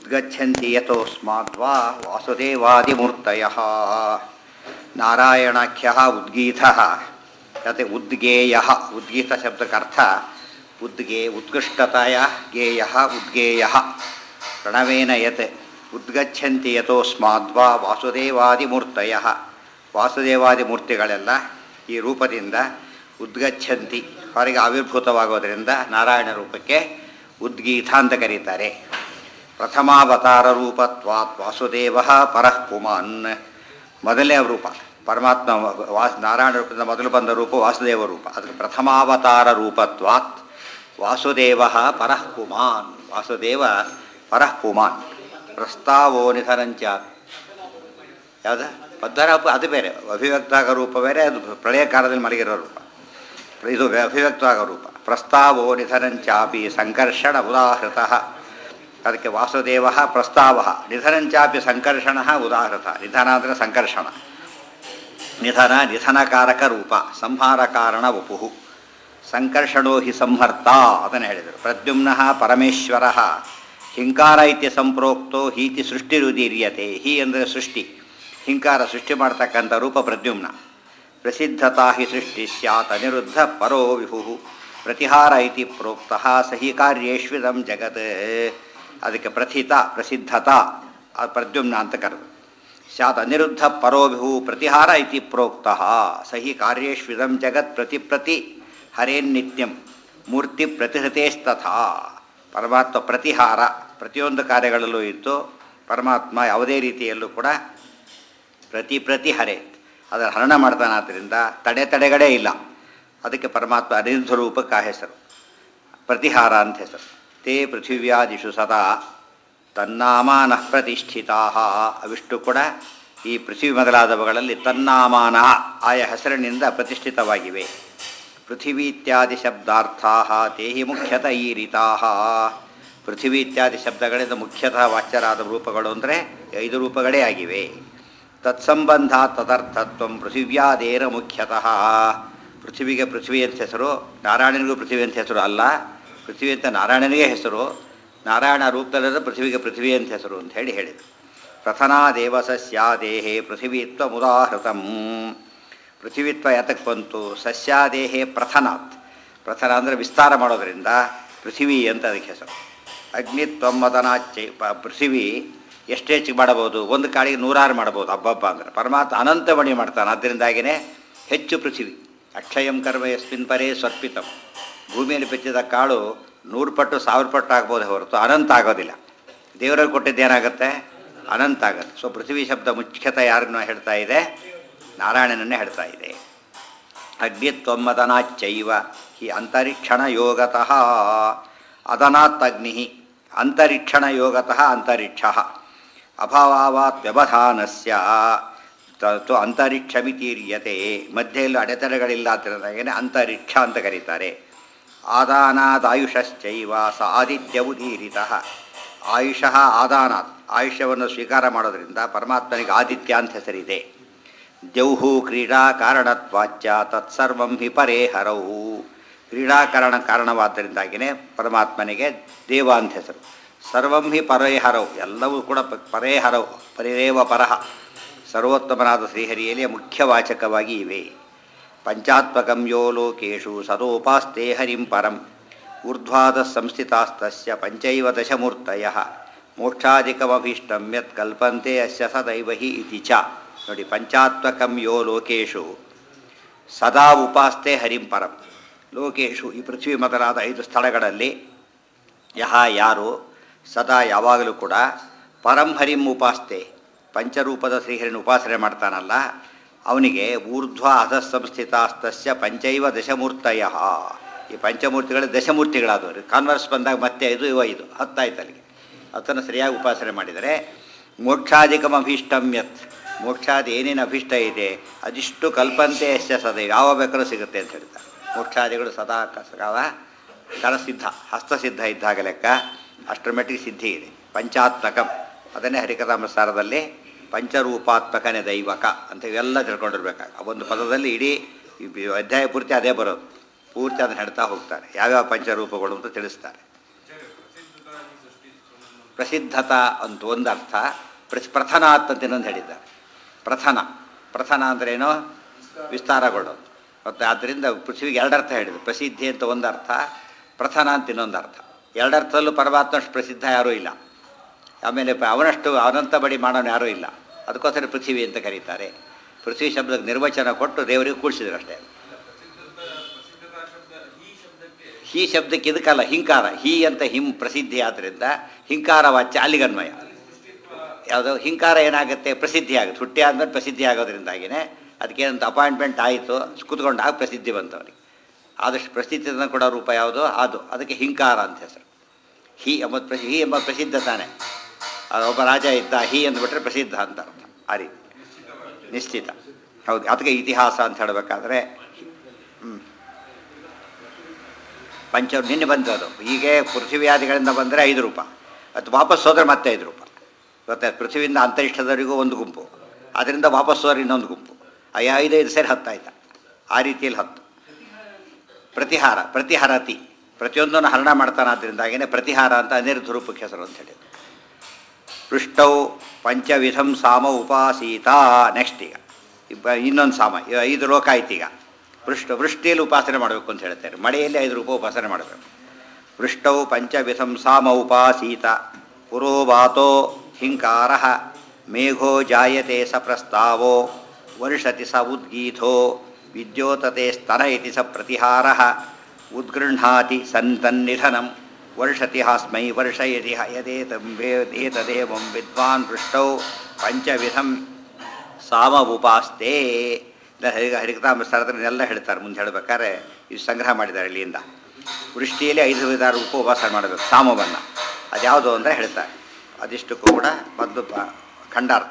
ಉದ್ಗಚ್ಚಂತಿ ಯತೋಸ್ಮಾದ್ವಾ ವಾಸುದೇವಾದಿಮೂರ್ತಯಃ ನಾರಾಯಣಾಖ್ಯ ಉದ್ಗೀತ ಕತೆ ಉದ್ಗೇಯ ಉದ್ಗೀತ ಶಬ್ದಕ್ಕರ್ಥ ಉದ್ಗೆ ಉತ್ಕೃಷ್ಟತೆಯ ಗೇಯ ಉದ್ಗೇಯ ಪ್ರಣವೇನ ಯತ್ ಉದ್ಗಚ್ಚಂತಿ ಯತೋಸ್ಮಾದ್ವಾ ವಾಸುದೇವಾದಿಮೂರ್ತಯ ವಾಸುದೇವಾದಿಮೂರ್ತಿಗಳೆಲ್ಲ ಈ ರೂಪದಿಂದ ಉದ್ಗಚ್ಚಂತಿ ಹೊರಗೆ ಆವಿರ್ಭೂತವಾಗೋದರಿಂದ ನಾರಾಯಣ ರೂಪಕ್ಕೆ ಉದ್ಗೀತ ಅಂತ ಕರೀತಾರೆ ಪ್ರಥಮಾವತಾರ ರೂಪತ್ವಾತ್ ವಾಸುದೇವ ಪರಃ ಪುಮಾನ್ ಮೊದಲನೇ ರೂಪ ಪರಮಾತ್ಮ ವಾಸ್ ನಾರಾಯಣ ರೂಪದಿಂದ ಮೊದಲು ಬಂದ ರೂಪ ವಾಸುದೇವ ರೂಪ ಅದಕ್ಕೆ ಪ್ರಥಮಾವತಾರ ರೂಪತ್ವಾತ್ ವಾಸುದೇವ ಪರಃ ಪುಮಾನ್ ವಾಸುದೇವ ಪರಃ ಪುಮಾನ್ ಪ್ರಸ್ತಾವೋ ನಿಧನಂಚ ಯಾವ್ದು ಪದ್ಮರೂಪ ಅದು ಬೇರೆ ಅಭಿವ್ಯಕ್ತಾಗ ರೂಪ ಬೇರೆ ಅದು ಪ್ರಳಯ ಕಾಲದಲ್ಲಿ ಮಲಗಿರೋ ರೂಪ ಇದು ಅಭಿವ್ಯಕ್ತವಾಗ ರೂಪ ಪ್ರಸ್ತಾವೋ ನಿಧನಂಚಾಪಿ ಸಂಕರ್ಷಣ ಉದಾಹೃತ ಅದಕ್ಕೆ ವಾಸುದೇವ ಪ್ರಸ್ತಾವ ನಿಧನಂಚಾಪಿ ಸಂಕರ್ಷಣ ಉದಾಹೃತ ನಿಧನ ಅಂದರೆ ಸಂಕರ್ಷಣ ನಿಧನ ನಿಧನಕಾರಕ ರೂಪ ಸಂಹಾರ ಕಾರಣ ವಪು ಸಂಕರ್ಷಣೋ ಹಿ ಸಂಹರ್ತ ಅದನ್ನು ಹೇಳಿದರು ಪ್ರದ್ಯುಮ್ನ ಪರಮೇಶ್ವರ ಹಿಂಕಾರ ಇತ್ಯ ಸಂಪ್ರೋಕ್ತೋ ಹೀತಿ ಸೃಷ್ಟಿರುದೀರ್ಯತೆ ಹಿ ಅಂದರೆ ಸೃಷ್ಟಿ ಹಿಂಕಾರ ಸೃಷ್ಟಿ ಮಾಡ್ತಕ್ಕಂಥ ರೂಪ ಪ್ರದ್ಯುಮ್ನ ಪ್ರಸಿದ್ಧತಾ ಹಿ ಸೃಷ್ಟಿ ಸ್ಯಾತ್ ಅನಿರುದ್ಧ ಪರೋ ವಿಭು ಪ್ರತಿಹಾರ ಇತಿ ಪ್ರೋಕ್ತ ಸಹಿ ಕಾರ್ಯೇಶ್ವಿದಂ ಜಗತ್ ಅದಕ್ಕೆ ಪ್ರಥಿತ ಪ್ರಸಿದ್ಧತಾ ಪ್ರದ್ಯುಮ್ನ ಅಂತ ಕರೆದು ಸ್ಯಾತ್ ಅನಿರುದ್ಧ ಪರೋಭಿಹು ಪ್ರತಿಹಾರ ಇತಿ ಪ್ರೋಕ್ತ ಸಹಿ ಕಾರ್ಯೇಶ್ವಿದಂ ಜಗತ್ ಪ್ರತಿ ಪ್ರತಿ ಹರೇನ್ನಿತ್ಯಂ ಮೂರ್ತಿ ಪ್ರತಿಹೃತೇಸ್ತಥಾ ಪರಮಾತ್ಮ ಪ್ರತಿಹಾರ ಪ್ರತಿಯೊಂದು ಕಾರ್ಯಗಳಲ್ಲೂ ಇದ್ದು ಪರಮಾತ್ಮ ಯಾವುದೇ ರೀತಿಯಲ್ಲೂ ಕೂಡ ಪ್ರತಿ ಪ್ರತಿ ಹರೆ ಅದರ ಹರಣ ಮಾಡ್ತಾನಾದ್ದರಿಂದ ತಡೆ ತಡೆಗಳೇ ಇಲ್ಲ ಅದಕ್ಕೆ ಪರಮಾತ್ಮ ಅನಿರುದ್ಧ ರೂಪಕ್ಕೆ ಆ ಹೆಸರು ಪ್ರತಿಹಾರ ಅಂತ ಹೆಸರು ತೇ ಪೃಥಿವ್ಯಾದಿಷು ಸದಾ ತನ್ನಾಮಾನ ಪ್ರತಿಷ್ಠಿತಾ ಅವಿಷ್ಟು ಕೂಡ ಈ ಪೃಥ್ವಿ ಮೊದಲಾದವುಗಳಲ್ಲಿ ತನ್ನಾಮಾನ ಆಯ ಹೆಸರಿನಿಂದ ಪ್ರತಿಷ್ಠಿತವಾಗಿವೆ ಪೃಥಿವಿ ಇತ್ಯಾದಿ ಶಬ್ದಾರ್ಥಾ ತೇಹಿ ಮುಖ್ಯತ ಈರಿತಾ ಪೃಥಿವಿ ಇತ್ಯಾದಿ ಶಬ್ದಗಳಿಂದ ಮುಖ್ಯತಃ ವಾಚ್ಯರಾದ ರೂಪಗಳು ಅಂದರೆ ಐದು ರೂಪಗಳೇ ಆಗಿವೆ ತತ್ಸಂಬಂಧ ತದರ್ಥತ್ವ ಪೃಥಿವ್ಯಾದೇರ ಮುಖ್ಯತಃ ಪೃಥ್ವಿಗೆ ಪೃಥ್ವಿ ಅಂತ ಹೆಸರು ನಾರಾಯಣನಿಗೂ ಪೃಥ್ವಿ ಅಂತ ಹೆಸರು ಅಲ್ಲ ಪೃಥ್ವಿ ಅಂತ ನಾರಾಯಣನಿಗೆ ಹೆಸರು ನಾರಾಯಣ ರೂಪದಲ್ಲಿರೋ ಪೃಥ್ವಿಗೆ ಪೃಥ್ವಿ ಅಂತ ಹೆಸರು ಅಂತ ಹೇಳಿ ಹೇಳಿದರು ಪ್ರಥನಾದೇವ ಸಸ್ಯಾದೇಹೇ ಪೃಥಿವೀತ್ವ ಮುದಾಹೃತಂ ಪೃಥಿವಿತ್ವ ಯಾತಕ್ಕೆ ಬಂತು ಸಸ್ಯಾದೇಹೇ ಪ್ರಥನಾತ್ ಪ್ರಥನ ಅಂದರೆ ವಿಸ್ತಾರ ಮಾಡೋದರಿಂದ ಪೃಥಿವಿ ಅಂತ ಅದಕ್ಕೆ ಹೆಸರು ಅಗ್ನಿತ್ವ ಮದನಾಚೆ ಪೃಥಿವಿ ಎಷ್ಟು ಹೆಚ್ಚಿಗೆ ಮಾಡಬಹುದು ಒಂದು ಕಾಳಿಗೆ ನೂರಾರು ಮಾಡ್ಬೋದು ಹಬ್ಬಬ್ಬ ಅಂದರೆ ಪರಮಾತ್ಮ ಅನಂತ ಮಣಿ ಮಾಡ್ತಾನೆ ಅದರಿಂದಾಗಿಯೇ ಹೆಚ್ಚು ಪೃಥಿವಿ ಅಕ್ಷಯಂ ಕರ್ಮ ಯಸ್ಮಿನ್ ಪರೇ ಸ್ವರ್ಪಿತಂ ಭೂಮಿಯಲ್ಲಿ ಬಿತ್ತಿದ ಕಾಳು ನೂರು ಪಟ್ಟು ಸಾವಿರ ಪಟ್ಟು ಆಗ್ಬೋದು ಹೊರತು ಅನಂತ ಆಗೋದಿಲ್ಲ ದೇವರಲ್ಲಿ ಕೊಟ್ಟಿದ್ದೇನಾಗುತ್ತೆ ಅನಂತ ಆಗುತ್ತೆ ಸೊ ಪೃಥ್ವಿ ಶಬ್ದ ಮುಖ್ಯತಃ ಯಾರನ್ನು ಹೇಳ್ತಾ ಇದೆ ನಾರಾಯಣನನ್ನೇ ಹೇಳ್ತಾ ಇದೆ ಅಗ್ನಿತ್ವಮದನಾಚ್ಚೈವ ಹಿ ಅಂತರಿಕ್ಷಣ ಯೋಗತಃ ಅದನಾತ್ ಅಗ್ನಿ ಅಂತರಿಕ್ಷಣ ಯೋಗತಃ ಅಂತರಿಕ್ಷ ಅಭಾವಾತ್ ವ್ಯವಧಾನಸ್ಯ ತತ್ತು ಅಂತರಿಕ್ಷಮಿತೀರ್ಯತೆ ಮಧ್ಯೆಯಲ್ಲೂ ಅಡೆತಡೆಗಳಿಲ್ಲ ಅಂತಿರೋದಾಗೇನೆ ಅಂತರಿಕ್ಷ ಅಂತ ಕರೀತಾರೆ ಆದಾನಾದಾಯುಷಶ್ಚೈವ ಸ ಆದಿತ್ಯವುದೀರಿತ ಆಯುಷಃ ಆದಾನಾತ್ ಆಯುಷ್ಯವನ್ನು ಸ್ವೀಕಾರ ಮಾಡೋದ್ರಿಂದ ಪರಮಾತ್ಮನಿಗೆ ಆದಿತ್ಯ ಅಂತ ಹೆಸರಿದೆ ಜೌಹು ಕ್ರೀಡಾ ಕಾರಣತ್ವಾಚ್ಯ ತತ್ಸರ್ವಂ ಹಿ ಪರೇ ಹರವು ಕ್ರೀಡಾಕರಣ ಕಾರಣವಾದ್ದರಿಂದಾಗಿಯೇ ಪರಮಾತ್ಮನಿಗೆ ದೇವ ಅಂತ ಹೆಸರು ಸರ್ವಂ ಹಿ ಪರೇಹರವು ಎಲ್ಲವೂ ಕೂಡ ಪರೇಹರವು ಪರಿರೇವ ಪರಹ ಸರ್ವೋತ್ತಮನಾದ ಶ್ರೀಹರಿಯಲ್ಲಿ ಮುಖ್ಯವಾಚಕವಾಗಿ ಇವೆ ಪಂಚಾತ್ಮಕಂ ಯೋ ಲೋಕೇಶು ಸದೋಪಾಸ್ತೆ ಹರಿಂ ಪರಂ ಊರ್ಧ್ವಾದ ಸಂಸ್ಥಿತಾಸ್ತಸ್ಯ ಪಂಚೈವ ದಶಮೂರ್ತಯ ಮೋಕ್ಷಾಧಿಕಮಭೀಷ್ಟಂ ಯತ್ ಕಲ್ಪಂತೆ ಅಸ್ಯ ಸದೈವ ಹಿ ಇತಿ ಚ ನೋಡಿ ಪಂಚಾತ್ಮಕಂ ಯೋ ಲೋಕೇಶು ಸದಾ ಉಪಾಸ್ತೆ ಹರಿಂ ಪರಂ ಲೋಕೇಶು ಈ ಪೃಥ್ವಿ ಮೊದಲಾದ ಐದು ಸ್ಥಳಗಳಲ್ಲಿ ಯಹ ಯಾರು ಸದಾ ಯಾವಾಗಲೂ ಕೂಡ ಪರಂ ಹರಿಂ ಉಪಾಸ್ತೆ ಪಂಚರೂಪದ ಶ್ರೀಹರಿನ ಉಪಾಸನೆ ಮಾಡ್ತಾನಲ್ಲ ಅವನಿಗೆ ಊರ್ಧ್ವ ಅಧಸಂಸ್ಥಿತಾಸ್ತಸ್ಯ ಪಂಚೈವ ದಶಮೂರ್ತಯ ಈ ಪಂಚಮೂರ್ತಿಗಳು ದಶಮೂರ್ತಿಗಳಾದವರು ಕಾನ್ವರ್ಸ್ ಬಂದಾಗ ಮತ್ತೆ ಐದು ಇವ ಐದು ಹತ್ತಾಯ್ತು ಅಲ್ಲಿಗೆ ಅದನ್ನು ಸರಿಯಾಗಿ ಉಪಾಸನೆ ಮಾಡಿದರೆ ಮೋಕ್ಷಾಧಿಕಮ ಅಭೀಷ್ಟಂ ಯತ್ ಮೋಕ್ಷಾದಿ ಏನೇನು ಅಭೀಷ್ಟ ಇದೆ ಅದಿಷ್ಟು ಕಲ್ಪಂತೆ ಎಷ್ಟ ಸದೈವ ಯಾವ ಬೇಕಾದ್ರೂ ಸಿಗುತ್ತೆ ಅಂತ ಹೇಳ್ತಾರೆ ಮೋಕ್ಷಾದಿಗಳು ಸದಾ ಕಸಗಾವ ಕರಸಿದ್ಧ ಹಸ್ತಸಿದ್ಧ ಇದ್ದಾಗ ಲೆಕ್ಕ ಅಷ್ಟರ ಮಟ್ಟಿಗೆ ಸಿದ್ಧಿ ಇದೆ ಪಂಚಾತ್ಮಕಂ ಅದನ್ನೇ ಹರಿಕಥಾಮಸಾರದಲ್ಲಿ ಪಂಚರೂಪಾತ್ಮಕನೇ ದೈವಕ ಅಂತ ಇವೆಲ್ಲ ತಿಳ್ಕೊಂಡಿರ್ಬೇಕಾಗ ಒಂದು ಪದದಲ್ಲಿ ಇಡೀ ಅಧ್ಯಾಯ ಪೂರ್ತಿ ಅದೇ ಬರೋದು ಪೂರ್ತಿ ಅದನ್ನು ಹೇಳ್ತಾ ಹೋಗ್ತಾರೆ ಯಾವ್ಯಾವ ಪಂಚರೂಪಗಳು ಅಂತ ತಿಳಿಸ್ತಾರೆ ಪ್ರಸಿದ್ಧತಾ ಅಂತ ಒಂದು ಅರ್ಥ ಪ್ರಸ್ ಪ್ರಥನಾತ್ ಅಂತ ಇನ್ನೊಂದು ಹೇಳಿದ್ದಾರೆ ಪ್ರಥನ ಪ್ರಥನ ಅಂದ್ರೇನು ವಿಸ್ತಾರಗೊಳ್ಳೋದು ಮತ್ತು ಆದ್ದರಿಂದ ಪೃಥ್ವಿಗೆ ಎರಡರ್ಥ ಹೇಳಿದ್ರು ಪ್ರಸಿದ್ಧಿ ಅಂತ ಒಂದು ಅರ್ಥ ಪ್ರಥನ ಅಂತ ಇನ್ನೊಂದು ಅರ್ಥ ಎರಡರ್ಥದಲ್ಲೂ ಪರಮಾತ್ಮಷ್ಟು ಪ್ರಸಿದ್ಧ ಯಾರೂ ಇಲ್ಲ ಆಮೇಲೆ ಪ- ಅವನಷ್ಟು ಅನಂತ ಬಡಿ ಮಾಡೋನು ಯಾರೂ ಇಲ್ಲ ಅದಕ್ಕೋಸ್ಕರ ಪೃಥ್ವಿ ಅಂತ ಕರೀತಾರೆ ಪೃಥ್ವಿ ಶಬ್ದಕ್ಕೆ ನಿರ್ವಚನ ಕೊಟ್ಟು ದೇವರಿಗೆ ಕೂಡಿಸಿದ್ರು ಅಷ್ಟೇ ಹಿ ಶಬ್ದಕ್ಕೆ ಇದಕ್ಕಲ್ಲ ಹಿಂಕಾರ ಹಿ ಅಂತ ಹಿಂ ಪ್ರಸಿದ್ಧಿ ಆದ್ದರಿಂದ ಹಿಂಕಾರ ವಾಚ್ಯ ಅಲ್ಲಿಗನ್ವಯ ಯಾವುದೋ ಹಿಂಕಾರ ಏನಾಗುತ್ತೆ ಪ್ರಸಿದ್ಧಿ ಆಗುತ್ತೆ ಹುಟ್ಟಿ ಆದ್ಮೇಲೆ ಪ್ರಸಿದ್ಧಿ ಆಗೋದ್ರಿಂದಾಗಿನೇ ಅದಕ್ಕೇನಂತ ಅಪಾಯಿಂಟ್ಮೆಂಟ್ ಆಯಿತು ಕೂತ್ಕೊಂಡಾಗ ಪ್ರಸಿದ್ಧಿ ಬಂತವರಿಗೆ ಆದಷ್ಟು ಪ್ರಸಿದ್ಧಿಯನ್ನು ಕೊಡೋ ರೂಪ ಯಾವುದು ಅದು ಅದಕ್ಕೆ ಹಿಂಕಾರ ಅಂತ ಹೆಸರು ಹಿ ಎಂಬ ಪ್ರಸಿ ಹಿ ಎಂಬ ಪ್ರಸಿದ್ಧ ತಾನೆ ಅದು ಒಬ್ಬ ರಾಜ ಇದ್ದ ಹಿ ಅಂದ್ಬಿಟ್ರೆ ಪ್ರಸಿದ್ಧ ಅಂತ ಅರ್ಥ ಆ ರೀತಿ ನಿಶ್ಚಿತ ಹೌದು ಅದಕ್ಕೆ ಇತಿಹಾಸ ಅಂತ ಹೇಳಬೇಕಾದ್ರೆ ಹ್ಞೂ ಪಂಚ ನಿನ್ನೆ ಬಂದದು ಹೀಗೆ ಪೃಥ್ವಿಯಾದಿಗಳಿಂದ ಬಂದರೆ ಐದು ರೂಪಾಯಿ ಅದು ವಾಪಸ್ ಹೋದ್ರೆ ಮತ್ತೆ ಐದು ರೂಪಾಯಿ ಗೊತ್ತಾಯ್ತು ಪೃಥ್ವಿಯಿಂದ ಅಂತರಿಕ್ಷದವರೆಗೂ ಒಂದು ಗುಂಪು ಅದರಿಂದ ವಾಪಸ್ ಹೋದ್ರೆ ಇನ್ನೊಂದು ಗುಂಪು ಆ ಐದೈದು ಸೇರಿ ಹತ್ತಾಯ್ತಾ ಆ ರೀತಿಯಲ್ಲಿ ಹತ್ತು ಪ್ರತಿಹಾರ ಪ್ರತಿಹರತಿ ಪ್ರತಿಯೊಂದನ್ನು ಹರಣ ಮಾಡ್ತಾನಾದ್ರಿಂದಾಗೇನೆ ಪ್ರತಿಹಾರ ಅಂತ ಅನಿರುದ್ಧ ರೂಪಕ್ಕೆ ಹೆಸರು ಅಂತ ಹೇಳಿ ಪೃಷ್ಟೌ ಪಂಚವಿಧಂ ಸಾಮ ಉಪಾಸೀತ ನೆಕ್ಸ್ಟ್ ಈಗ ಇಬ್ಬ ಇನ್ನೊಂದು ಸಾಮ ಈಗ ಐದು ಲೋಕ ಆಯ್ತು ಈಗ ಪೃಷ್ಟ ವೃಷ್ಟಿಯಲ್ಲಿ ಉಪಾಸನೆ ಮಾಡಬೇಕು ಅಂತ ಹೇಳ್ತಾರೆ ಮಳೆಯಲ್ಲಿ ಐದು ರೂಪ ಉಪಾಸನೆ ಮಾಡಬೇಕು ಪೃಷ್ಟೌ ಪಂಚವಿಧಂ ಸಾಮ ಉಪಾಸೀತ ಪುರೋವಾತೋ ಹಿಂಕಾರ ಮೇಘೋ ಜಾಯತೆ ಸ ಪ್ರಸ್ತಾವೋ ವರ್ಷತಿ ಸ ಉದ್ಗೀತೋ ವಿದ್ಯೋತತೆ ಸ್ತನ ಇತಿ ಸ ಪ್ರತಿಹಾರ ಉದ್ಗೃಹಾತಿ ಸಂತನ್ನಿಧನಂ ವರ್ಷತಿ ಹಾಸ್ಮೈ ವರ್ಷಯತಿ ಯದೇತಂ ಏತದೇವಂ ವಿದ್ವಾನ್ ಪೃಷ್ಟೌ ಪಂಚವಿಧಂ ಸಾಮ ಉಪಾಸ್ತೆ ಹರಿ ಹರಿಕತಾಂಬಸ್ಥಾನದನ್ನೆಲ್ಲ ಹೇಳ್ತಾರೆ ಮುಂದೆ ಹೇಳ್ಬೇಕಾದ್ರೆ ಇದು ಸಂಗ್ರಹ ಮಾಡಿದ್ದಾರೆ ಇಲ್ಲಿಂದ ವೃಷ್ಟಿಯಲ್ಲಿ ಐದು ವಿಧ ರೂಪ ಉಪಾಸನೆ ಮಾಡಬೇಕು ಸಾಮವನ್ನು ಅದ್ಯಾವುದು ಅಂದರೆ ಹೇಳ್ತಾರೆ ಅದಿಷ್ಟಕ್ಕೂ ಕೂಡ ಒಂದು ಪ- ಖಂಡಾರ್ಥ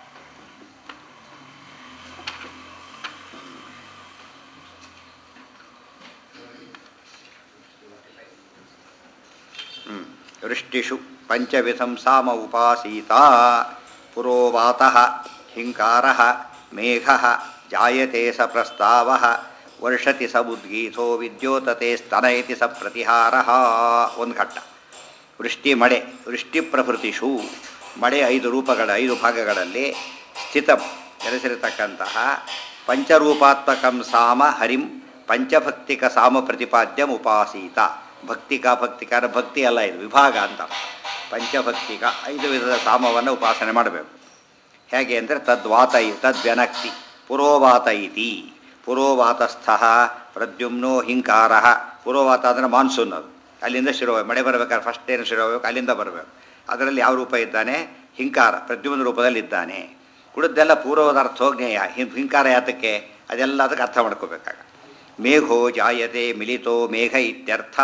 ಹ್ಮ್. ವೃಷ್ಟಿಷು ಪಂಚವಿಧಂ ಸಾಮ ಉಪಾಸೀತ ಪುರೋವಾತಃ ಹಿಂಕಾರ ಮೇಘ ಜಾಯತೆ ಸ ಪ್ರಸ್ತಾವ ವರ್ಷತಿ ಸ ಉದ್ಗೀತೋ ವಿದ್ಯೋತತೆ ಸ್ತನಯತಿ ಸ ಪ್ರತಿಹಾರ ಒಂದು ಘಟ್ಟ ವೃಷ್ಟಿ ಮಳೆ ವೃಷ್ಟಿ ಪ್ರಭೃತಿಷು ಮಳೆ ಐದು ರೂಪಗಳ ಐದು ಭಾಗಗಳಲ್ಲಿ ಸ್ಥಿತ ನೆಲೆಸಿರತಕ್ಕಂತಹ ಪಂಚರೂಪಾತ್ಮಕಂ ಸಾಮ ಹರಿಂ ಪಂಚಭಕ್ತಿಕ ಸಾಮ ಪ್ರತಿಪಾದ್ಯಂ ಉಪಾಸೀತ ಭಕ್ತಿಕ ಭಕ್ತಿಕಾರ ಭಕ್ತಿ ಅಲ್ಲ ಇದು ವಿಭಾಗ ಅಂತ ಪಂಚಭಕ್ತಿಕ ಐದು ವಿಧದ ಸಾಮವನ್ನು ಉಪಾಸನೆ ಮಾಡಬೇಕು ಹೇಗೆ ಅಂದರೆ ತದ್ವಾತ ತದ್ವ್ಯನಕ್ತಿ ಪುರೋವಾತ ಇತಿ ಪುರೋವಾತಸ್ಥ ಪ್ರದ್ಯುಮ್ನೋ ಹಿಂಕಾರ ಪುರೋವಾತ ಅಂದರೆ ಮಾನ್ಸೂನ್ ಅದು ಅಲ್ಲಿಂದ ಶುರು ಮಳೆ ಬರಬೇಕಾದ್ರೆ ಫಸ್ಟ್ ಏನು ಶುರು ಆಗಬೇಕು ಅಲ್ಲಿಂದ ಬರಬೇಕು ಅದರಲ್ಲಿ ಯಾವ ರೂಪ ಇದ್ದಾನೆ ಹಿಂಕಾರ ಪ್ರದ್ಯುಮ್ನ ರೂಪದಲ್ಲಿ ಇದ್ದಾನೆ ಉಳಿದೆಲ್ಲ ಪೂರ್ವದ ಅರ್ಥೋಜ್ಞೇಯ ಹಿಂ ಹಿಂಕಾರ ಯಾತಕ್ಕೆ ಅದೆಲ್ಲ ಅದಕ್ಕೆ ಅರ್ಥ ಮಾಡ್ಕೋಬೇಕಾಗ ಮೇಘೋ ಜಾಯತೆ ಮಿಲಿತೋ ಮೇಘ ಇತ್ಯರ್ಥ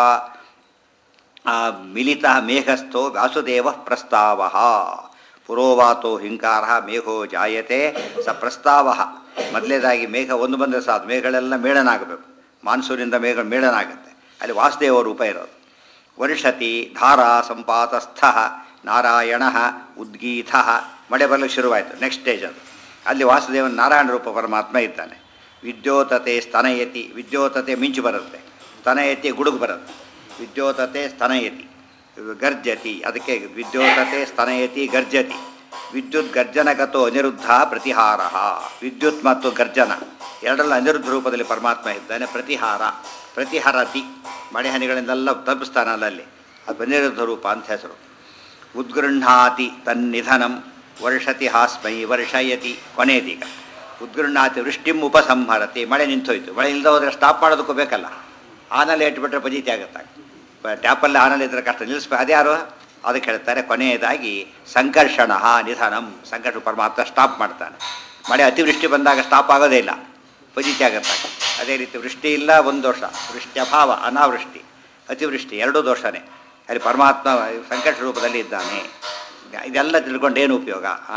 ಆ ಮಿಲಿತ ಮೇಘಸ್ಥೋ ವ್ಯಾಸುದೇವ ಪ್ರಸ್ತಾವ ಪುರೋವಾತೋ ಹಿಂಕಾರ ಮೇಘೋ ಜಾಯತೆ ಸ ಪ್ರಸ್ತಾವ ಮೊದಲೇದಾಗಿ ಮೇಘ ಒಂದು ಬಂದರೆ ಸಾಕು ಮೇಘಗಳೆಲ್ಲ ಮೇಳನಾಗಬೇಕು ಮಾನ್ಸೂನಿಂದ ಮೇಘ ಮೇಳನಾಗುತ್ತೆ ಅಲ್ಲಿ ವಾಸುದೇವ ರೂಪ ಇರೋದು ವರ್ಷತಿ ಧಾರಾ ಸಂಪಾತಸ್ಥ ನಾರಾಯಣ ಉದ್ಗೀತ ಮಳೆ ಬರಲಿಕ್ಕೆ ಶುರುವಾಯಿತು ನೆಕ್ಸ್ಟ್ ಸ್ಟೇಜ್ ಅದು ಅಲ್ಲಿ ವಾಸುದೇವನ ನಾರಾಯಣ ರೂಪ ಪರಮಾತ್ಮ ಇದ್ದಾನೆ ವಿದ್ಯೋತತೆ ಸ್ತನಯತಿ ವಿದ್ಯೋತತೆ ಮಿಂಚು ಬರುತ್ತೆ ಸ್ತನಯತಿ ಗುಡುಗು ಬರುತ್ತೆ ವಿದ್ಯೋತತೆ ಸ್ತನಯತಿ ಗರ್ಜತಿ ಅದಕ್ಕೆ ವಿದ್ಯೋತತೆ ಸ್ತನಯತಿ ಗರ್ಜತಿ ವಿದ್ಯುತ್ ಗರ್ಜನಗತೋ ಅನಿರುದ್ಧ ಪ್ರತಿಹಾರ ವಿದ್ಯುತ್ ಮತ್ತು ಗರ್ಜನ ಎರಡಲ್ಲ ಅನಿರುದ್ಧ ರೂಪದಲ್ಲಿ ಪರಮಾತ್ಮ ಇದ್ದಾನೆ ಪ್ರತಿಹಾರ ಪ್ರತಿಹರತಿ ಮಳೆ ಹನಿಗಳಿಂದೆಲ್ಲ ತಪ್ಪಿಸ್ತಾನಲ್ಲ ಅಲ್ಲಿ ಅದು ಅನಿರುದ್ಧ ರೂಪ ಅಂತ ಹೆಸರು ಉದ್ಗೃಹಾತಿ ತನ್ನಿಧನಂ ವರ್ಷತಿ ಹಾಸ್ಮೈ ವರ್ಷಯತಿ ಕೊನೆಯದೀಗ ಉದ್ಗೃಹಾತಿ ವೃಷ್ಟಿಂ ಉಪಸಂಹರತಿ ಮಳೆ ನಿಂತೋಯ್ತು ಮಳೆ ಇಲ್ಲದೆ ಹೋದರೆ ಸ್ಟಾಪ್ ಮಾಡೋದಕ್ಕೂ ಬೇಕಲ್ಲ ಆನಲ್ಲಿ ಇಟ್ಬಿಟ್ರೆ ಪಜೀತಿ ಆಗುತ್ತೆ ಟ್ಯಾಪಲ್ಲಿ ಆನಲ್ಲಿ ಇದ್ರೆ ಕಷ್ಟ ನಿಲ್ಲಿಸ್ಬೇಕು ಅದ್ಯಾರು ಅದಕ್ಕೆ ಹೇಳ್ತಾರೆ ಕೊನೆಯದಾಗಿ ಸಂಕರ್ಷಣ ನಿಧನಂ ಸಂಕಟ ಪರಮಾತ್ಮ ಸ್ಟಾಪ್ ಮಾಡ್ತಾನೆ ಮಳೆ ಅತಿವೃಷ್ಟಿ ಬಂದಾಗ ಸ್ಟಾಪ್ ಆಗೋದೇ ಇಲ್ಲ ಪಜಿತಿ ಆಗುತ್ತೆ ಅದೇ ರೀತಿ ವೃಷ್ಟಿ ಇಲ್ಲ ಒಂದು ದೋಷ ವೃಷ್ಟಿ ಅಭಾವ ಅನಾವೃಷ್ಟಿ ಅತಿವೃಷ್ಟಿ ಎರಡೂ ದೋಷನೇ ಅಲ್ಲಿ ಪರಮಾತ್ಮ ಸಂಕಟ ರೂಪದಲ್ಲಿ ಇದ್ದಾನೆ ಇದೆಲ್ಲ ತಿಳ್ಕೊಂಡು ಏನು ಉಪಯೋಗ ಆ?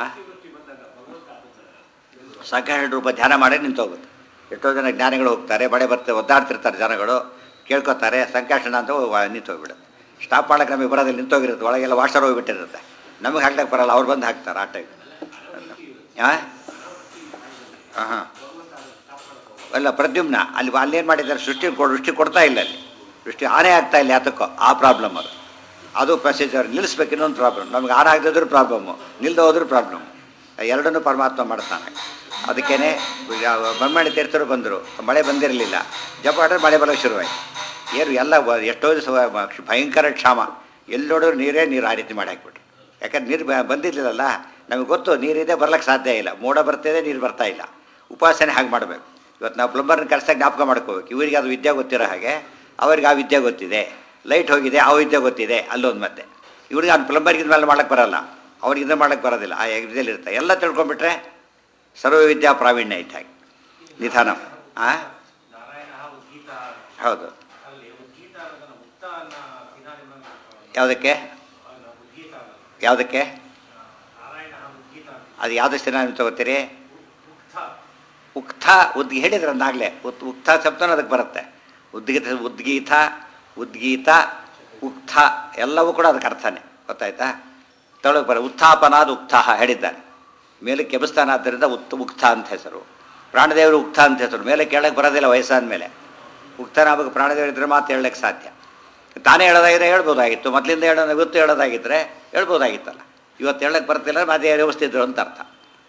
ಸಂಕಟ ರೂಪ ಧ್ಯಾನ ಮಾಡೇ ನಿಂತೋಗುತ್ತೆ ಎಷ್ಟೋ ಜನ ಜ್ಞಾನಿಗಳು ಹೋಗ್ತಾರೆ ಬಡೆ ಬರ್ತಾರೆ ಒದ್ದಾಡ್ತಿರ್ತಾರೆ ಜನಗಳು ಕೇಳ್ಕೊತಾರೆ ಸಂಕರ್ಷಣ ಅಂತ ವ- ನಿಂತೋಗ್ಬಿಡುತ್ತೆ ಸ್ಟಾಪ್ ಮಾಡಕ್ಕೆ ನಮಗೆ ಬರೋದಿಲ್ಲ ನಿಂತೋಗಿರುತ್ತೆ ಒಳಗೆಲ್ಲ ವಾಷರ್ ಹೋಗಿಬಿಟ್ಟಿರುತ್ತೆ ನಮಗೆ ಹಾಕ್ಲಿಕ್ಕೆ ಬರಲ್ಲ ಅವ್ರು ಬಂದು ಹಾಕ್ತಾರೆ ಆ ಟೈಪ್ ಹಾಂ ಹಾಂ ಅಲ್ಲ ಪ್ರದ್ಯುಮ್ನ ಅಲ್ಲಿ ಅಲ್ಲೇನು ಮಾಡಿದ್ದಾರೆ ಸೃಷ್ಟಿ ಕೊಡ್ ಸೃಷ್ಟಿ ಕೊಡ್ತಾ ಇಲ್ಲ ಅಲ್ಲಿ ಸೃಷ್ಟಿ ಆನೆ ಆಗ್ತಾ ಇಲ್ಲ ಯಾತಕ್ಕೋ ಆ ಪ್ರಾಬ್ಲಮ್ ಅದು ಅದು ಪ್ರೊಸೀಜರ್ ನಿಲ್ಲಿಸ್ಬೇಕು ಇನ್ನೊಂದು ಪ್ರಾಬ್ಲಮ್ ನಮ್ಗೆ ಆನ್ ಆಗದಿದ್ರು ಪ್ರಾಬ್ಲಮ್ಮು ನಿಲ್ದು ಹೋದ್ರೂ ಪ್ರಾಬ್ಲಮ್ ಎರಡನ್ನೂ ಪರಮಾತ್ಮ ಮಾಡ್ತಾನೆ ಅದಕ್ಕೇನೆ ಬೊಮ್ಮಣ್ಣಿ ತೀರ್ಥರು ಬಂದರು ಮಳೆ ಬಂದಿರಲಿಲ್ಲ ಜಪ ಆಡಿದ್ರೆ ಮಳೆ ಬರೋಕ್ಕೆ ಶುರುವಾಯಿತು ಏನು ಎಲ್ಲ ಬ- ಎಷ್ಟೋ ದಿವಸ ವ- ಭಯಂಕರ ಕ್ಷಾಮ ಎಲ್ಲಿ ನೋಡಿದ್ರು ನೀರೇ ನೀರು ಆ ರೀತಿ ಮಾಡಿ ಹಾಕ್ಬಿಟ್ರು ಯಾಕಂದ್ರೆ ನೀರು ಬ- ಬಂದಿರಲಿಲ್ಲಲ್ಲ ನಮಗೆ ಗೊತ್ತು ನೀರಿದೆ ಬರ್ಲಿಕ್ಕೆ ಸಾಧ್ಯ ಇಲ್ಲ ಮೋಡ ಬರ್ತಿದೆ ನೀರು ಬರ್ತಾ ಇಲ್ಲ ಉಪಾಸನೆ ಹಾಗೆ ಮಾಡಬೇಕು ಇವತ್ತು ನಾವು ಪ್ಲಂಬರ್ನ ಕರ್ಸಕ್ಕೆ ಜ್ಞಾಪಕ ಮಾಡ್ಕೋಬೇಕು ಇವರಿಗೆ ಅದು ವಿದ್ಯೆ ಗೊತ್ತಿರೋ ಹಾಗೆ ಅವ್ರಿಗೆ ಆ ವಿದ್ಯೆ ಗೊತ್ತಿದೆ ಲೈಟ್ ಹೋಗಿದೆ ಆ ವಿದ್ಯೆ ಗೊತ್ತಿದೆ ಅಲ್ಲೊಂದು ಮತ್ತೆ ಇವ್ರಿಗೆ ಅದು ಪ್ಲಂಬರ್ಗೆ ಮೇಲೆ ಮಾಡಕ್ಕೆ ಬರಲ್ಲ ಅವ್ರಿಗೆ ಇದನ್ನ ಮಾಡಕ್ಕೆ ಬರೋದಿಲ್ಲ ಆ ಎಗ್ರಿದಲ್ಲಿ ಇರ್ತಾರೆ ಎಲ್ಲ ತಿಳ್ಕೊಂಡ್ಬಿಟ್ರೆ ಸರ್ವ ವಿದ್ಯಾ ಪ್ರಾವೀಣ್ಯ ಐತೆ ಹಾಗೆ ನಿಧಾನ ಆ ನಾರಾಯಣ ಉದ್ಗೀತ ಹೌದು ಅಲ್ಲಿ ಉದ್ಗೀತ ಅನ್ನೋದನ್ನ ಮುಕ್ತ ಅನ್ನೋ ಸಿನಾನಿಮಲ್ ಯಾವುದಕ್ಕೆ ಉದ್ಗೀತ ಅನ್ನೋದು. ಯಾವುದಕ್ಕೆ ನಾರಾಯಣ ಉದ್ಗೀತ ಅದು ಯಾವುದು ಸ್ಥಿರ ತಗೋತೀರಿ ಮುಕ್ತ ಉಕ್ತ ಉದ್ ಹೇಳಿದ್ರೆ ಅಂದಾಗಲೇ ಉತ್ ಉಕ್ತ ಶಬ್ದನೂ ಅದಕ್ಕೆ ಬರುತ್ತೆ ಉದ್ಗೀತ ಉದ್ಗೀತ ಉದ್ಗೀತ ಉಕ್ತ ಎಲ್ಲವೂ ಕೂಡ ಅದಕ್ಕೆ ಅರ್ಥನೇ ಗೊತ್ತಾಯ್ತಾ ತೊಳಗೆ ಬರ ಉತ್ಥಾಪನಾದ ಉಕ್ತಾಹ ಹೇಳಿದ್ದಾನೆ ಮೇಲೆ ಕೆಬಸ್ತಾನ ಆದ್ದರಿಂದ ಉತ್ ಉಕ್ತ ಅಂತ ಹೆಸರು ಪ್ರಾಣದೇವರು ಉಕ್ತ ಅಂತ ಹೆಸರು ಮೇಲೆ ಕೇಳಕ್ಕೆ ಬರೋದಿಲ್ಲ ವಯಸ್ಸಾದ ಮೇಲೆ ಉಕ್ತನಾಗಬೇಕು ಪ್ರಾಣದೇವರು ಇದ್ರೆ ಮಾತು ಹೇಳಕ್ಕೆ ಸಾಧ್ಯ ತಾನೇ ಹೇಳೋದಾಗಿದ್ರೆ ಹೇಳ್ಬೋದಾಗಿತ್ತು ಮೊದಲಿಂದ ಹೇಳೋದು ಇವತ್ತು ಹೇಳೋದಾಗಿದ್ದರೆ ಹೇಳ್ಬೋದಾಗಿತ್ತಲ್ಲ ಇವತ್ತು ಹೇಳಕ್ಕೆ ಬರ್ತಿಲ್ಲ ಅದೇ ವ್ಯವಸ್ಥಿದ್ರು ಅಂತ ಅರ್ಥ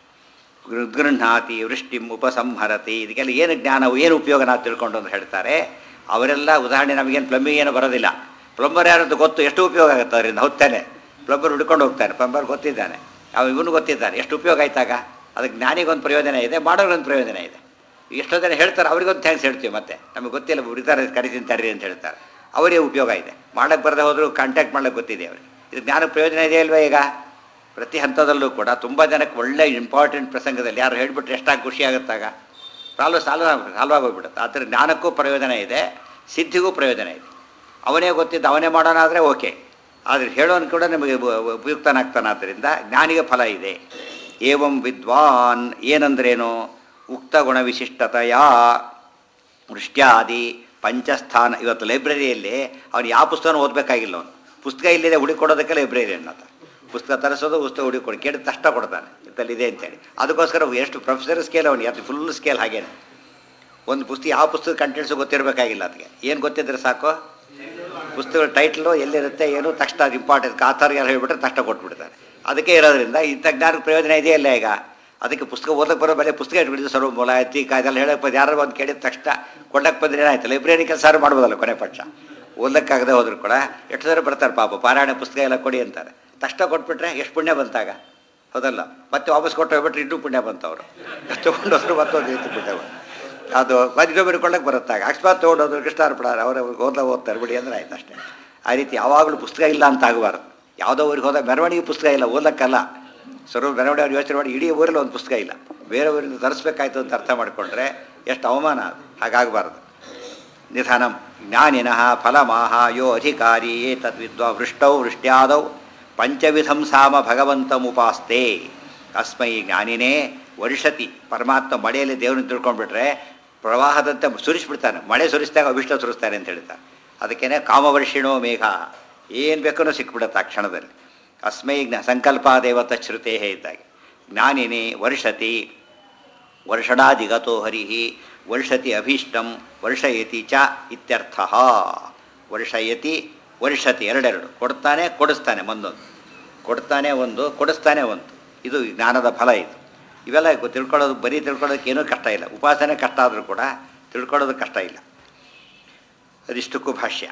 ಗೃಹ್ಣಾತಿ ವೃಷ್ಟಿಂ ಉಪಸಂಹರತಿ ಇದಕ್ಕೆಲ್ಲ ಏನು ಜ್ಞಾನವು ಏನು ಉಪಯೋಗ ನಾವು ತಿಳ್ಕೊಂಡು ಅಂತ ಹೇಳ್ತಾರೆ ಅವರೆಲ್ಲ ಉದಾಹರಣೆ ನಮಗೇನು ಪ್ಲಂಬಿಂಗ್ ಏನು ಬರೋದಿಲ್ಲ ಪ್ಲಂಬರ್ ಯಾರಂತ ಗೊತ್ತು ಎಷ್ಟು ಉಪಯೋಗ ಆಗುತ್ತೆ ಅದರಿಂದ ಹೊತ್ತಾನೆ ಪ್ಲಂಬರ್ ಹುಡ್ಕೊಂಡು ಹೋಗ್ತಾನೆ ಪ್ಲಂಬರ್ ಗೊತ್ತಿದ್ದಾನೆ ಅವ ಇವನು ಗೊತ್ತಿದ್ದಾನೆ ಎಷ್ಟು ಉಪಯೋಗ ಆಯ್ತಾಗ ಅದಕ್ಕೆ ಜ್ಞಾನಿಗೊಂದು ಪ್ರಯೋಜನ ಇದೆ ಮಾಡೋರಿಗೊಂದು ಪ್ರಯೋಜನ ಇದೆ ಎಷ್ಟೋ ಜನ ಹೇಳ್ತಾರೆ ಅವ್ರಿಗೊಂದು ಥ್ಯಾಂಕ್ಸ್ ಹೇಳ್ತೀವಿ ಮತ್ತೆ ನಮಗೆ ಗೊತ್ತಿಲ್ಲ ಉಳಿತಾರೆ ಕರಿತೀನಿ ತರ್ರಿ ಅಂತ ಹೇಳ್ತಾರೆ ಅವರಿಗೆ ಉಪಯೋಗ ಇದೆ ಮಾಡಕ್ಕೆ ಬರದೆ ಹೋದರೂ ಕಾಂಟ್ಯಾಕ್ಟ್ ಮಾಡ್ಲಿಕ್ಕೆ ಗೊತ್ತಿದೆ ಅವ್ರಿಗೆ ಇದು ಜ್ಞಾನಕ್ಕೆ ಪ್ರಯೋಜನ ಇದೆ ಅಲ್ವಾ ಈಗ ಪ್ರತಿ ಹಂತದಲ್ಲೂ ಕೂಡ ತುಂಬ ಜನಕ್ಕೆ ಒಳ್ಳೆ ಇಂಪಾರ್ಟೆಂಟ್ ಪ್ರಸಂಗದಲ್ಲಿ ಯಾರು ಹೇಳ್ಬಿಟ್ರೆ ಎಷ್ಟಾಗಿ ಖುಷಿ ಆಗುತ್ತಾಗ ಸಾಲ್ವ್ ಸಾಲ್ವ್ ಸಾಲ್ವ್ ಆಗೋಗ್ಬಿಡುತ್ತೆ ಆದರೆ ಜ್ಞಾನಕ್ಕೂ ಪ್ರಯೋಜನ ಇದೆ ಸಿದ್ಧಿಗೂ ಪ್ರಯೋಜನ ಇದೆ ಅವನೇ ಗೊತ್ತಿದ್ದು ಅವನೇ ಮಾಡೋಣ ಆದರೆ ಓಕೆ ಆದರೆ ಹೇಳೋನು ಕೂಡ ನಮಗೆ ಉಪ- ಉಪಯುಕ್ತನಾಗ್ತಾನಾದ್ದರಿಂದ ಜ್ಞಾನಿಗೆ ಫಲ ಇದೆ ಏವಂ ವಿದ್ವಾನ್ ಏನಂದ್ರೇನು ಉಕ್ತ ಗುಣ ವಿಶಿಷ್ಟತೆಯ ವೃಷ್ಟ್ಯಾದಿ ಪಂಚಸ್ಥಾನ ಇವತ್ತು ಲೈಬ್ರರಿಯಲ್ಲಿ ಅವನು ಯಾವ ಪುಸ್ತಕನ ಓದಬೇಕಾಗಿಲ್ಲ ಅವನು ಪುಸ್ತಕ ಇಲ್ಲಿದೆ ಹುಡುಕೊಡೋದಕ್ಕೆ ಲೈಬ್ರರಿ ಅನ್ನೋದು ಪುಸ್ತಕ ತರಿಸೋದು ಪುಸ್ತಕ ಹುಡುಕೊಡಿ ಕೇಳಿದ ತಕ್ಷಣ ಕೊಡ್ತಾನೆ ಇದೆ ಅಂತೇಳಿ ಅದಕ್ಕೋಸ್ಕರ ಎಷ್ಟು ಪ್ರೊಫೆಸರ್ ಸ್ಕೇಲ್ ಅವನು ಯಾರು ಫುಲ್ ಸ್ಕೇಲ್ ಹಾಗೇನೆ ಒಂದು ಪುಸ್ತಕ ಯಾವ ಪುಸ್ತಕ ಕಂಟೆಂಟ್ಸು ಗೊತ್ತಿರಬೇಕಾಗಿಲ್ಲ ಅದಕ್ಕೆ ಏನು ಗೊತ್ತಿದ್ರೆ ಸಾಕು ಪುಸ್ತಕದ ಟೈಟ್ಲು ಎಲ್ಲಿರುತ್ತೆ ಏನು ತಕ್ಷಣ ಅದು ಇಂಪಾರ್ಟೆಂಟ್ ಆಥಾರ್ಗೆ ಯಾರು ಹೇಳ್ಬಿಟ್ರೆ ತಕ್ಷಣ ಕೊಟ್ಬಿಡ್ತಾರೆ ಅದಕ್ಕೆ ಇರೋದ್ರಿಂದ ಇಂಥ ಜ್ಞಾನಕ್ಕೆ ಪ್ರಯೋಜನ ಇದೆಯಲ್ಲ ಈಗ ಅದಕ್ಕೆ ಪುಸ್ತಕ ಓದಕ್ಕೆ ಬರೋ ಬೆಲೆ ಪುಸ್ತಕ ಇಟ್ಬಿಡಿದ್ದು ಸರ್ವ ಮೂಲ ಐತಿ ಅದೆಲ್ಲ ಹೇಳಕ್ಕೆ ಯಾರು ಒಂದು ಕೇಳಿದ ತಕ್ಷಣ ಕೊಡಕ್ಕೆ ಬಂದ್ರೆ ಏನಾಯ್ತು ಲೈಬ್ರರಿ ಕೆಲಸ ಮಾಡ್ಬೋದಲ್ಲ ಕೊನೆ ಪಕ್ಷ ಓದಕ್ಕಾಗದೆ ಹೋದ್ರು ಕೂಡ ಎಷ್ಟು ಸಲ ಬರ್ತಾರೆ ಪಾಪ ಪಾರಾಯಣ ಪುಸ್ತಕ ಎಲ್ಲ ಕೊಡಿ ಅಂತಾರೆ ತಕ್ಷಣ ಕೊಟ್ಬಿಟ್ರೆ ಎಷ್ಟು ಪುಣ್ಯ ಬಂತಾಗ ಹೌದಲ್ಲ ಮತ್ತೆ ವಾಪಸ್ ಕೊಟ್ಟು ಹೋಗ್ಬಿಟ್ರೆ ಇನ್ನೂ ಪುಣ್ಯ ಬಂತವರು ತಗೊಂಡು ಹೋದ್ರು ಮತ್ತೊಂದು ರೀತಿ ಪುಣ್ಯ ಬಂತು ಅದು ಇನ್ನೊಬ್ಬರು ಕೊಳ್ಳಕ್ಕೆ ಬರುತ್ತಾಗ ಅಕಸ್ಮಾತ್ ತೊಗೊಂಡೋದ್ರು ಕೃಷ್ಣಾರ್ಪಣ ಅವ್ರ ಓದ್ಲ ಓದ್ತಾರೆ ಬಿಡಿ ಅಂದ್ರೆ ಆಯ್ತು ಅಷ್ಟೇ ಆ ರೀತಿ ಯಾವಾಗಲೂ ಪುಸ್ತಕ ಇಲ್ಲ ಅಂತ ಆಗಬಾರ್ದು ಯಾವುದೋ ಊರಿಗೆ ಹೋದಾಗ ಮೆರವಣಿಗೆ ಪುಸ್ತಕ ಇಲ್ಲ ಓದಕ್ಕಲ್ಲ ಸರ್ವ ಮೆರವಣಿಗೆ ಅವ್ರು ಯೋಚನೆ ಮಾಡಿ ಇಡೀ ಊರಲ್ಲಿ ಒಂದು ಪುಸ್ತಕ ಇಲ್ಲ ಬೇರೆ ಊರಿಂದ ತರಿಸ್ಬೇಕಾಯ್ತು ಅಂತ ಅರ್ಥ ಮಾಡಿಕೊಂಡ್ರೆ ಎಷ್ಟು ಅವಮಾನ ಅದು ಹಾಗಾಗಬಾರ್ದು ನಿಧನಂ ಜ್ಞಾನಿನಃ ಫಲಮಾಹ ಯೋ ಅಧಿಕಾರಿ ಏತದ್ವಿದ್ವಾ ವೃಷ್ಟೌ ವೃಷ್ಟ್ಯಾದೌ ಪಂಚವಿಧಂ ಸಾಮ ಭಗವಂತಮುಪಾಸ್ತೆ ಅಸ್ಮೈ ಜ್ಞಾನಿನೇ ವರ್ಷತಿ ಪರಮಾತ್ಮ ಮಳೆಯಲ್ಲಿ ದೇವ್ರನ್ನ ತಿಳ್ಕೊಂಡ್ಬಿಟ್ರೆ ಪ್ರವಾಹದಂತೆ ಸುರಿಸ್ಬಿಡ್ತಾನೆ ಮಳೆ ಸುರಿಸಿದಾಗ ಅಭಿಷ್ಟ ಸುರಿಸ್ತಾನೆ ಅಂತ ಹೇಳ್ತಾರೆ ಅದಕ್ಕೇನೆ ಕಾಮವರ್ಷಿಣೋ ಮೇಘ ಏನು ಬೇಕೋ ಸಿಕ್ಬಿಡುತ್ತೆ ಆ ಕ್ಷಣದಲ್ಲಿ ಅಸ್ಮೈ ಜ್ಞ ಸಂಕಲ್ಪ ದೇವತ ಶ್ರುತೇ ಇದ್ದಾಗೆ ಜ್ಞಾನಿನೇ ವರ್ಷತಿ ವರ್ಷಣಾದಿಗತೋ ಹರಿ ವರ್ಷತಿ ಅಭೀಷ್ಟಂ ವರ್ಷಯತಿ ಚ ಇತ್ಯರ್ಥ ವರ್ಷಯತಿ ವರ್ಷತಿ ಎರಡೆರಡು ಕೊಡ್ತಾನೆ ಕೊಡಿಸ್ತಾನೆ ಒಂದೊಂದು ಕೊಡ್ತಾನೆ ಒಂದು ಕೊಡಿಸ್ತಾನೆ ಒಂದು ಇದು ಜ್ಞಾನದ ಫಲ ಇದು ಇವೆಲ್ಲ ಗೊ- ತಿಳ್ಕೊಳ್ಳೋದು ಬರೀ ತಿಳ್ಕೊಳ್ಳೋದಕ್ಕೆ ಏನೂ ಕಷ್ಟ ಇಲ್ಲ ಉಪಾಸನೆ ಕಷ್ಟ ಆದರೂ ಕೂಡ ತಿಳ್ಕೊಳ್ಳೋದು ಕಷ್ಟ ಇಲ್ಲ ಅದಿಷ್ಟಕ್ಕೂ ಭಾಷ್ಯ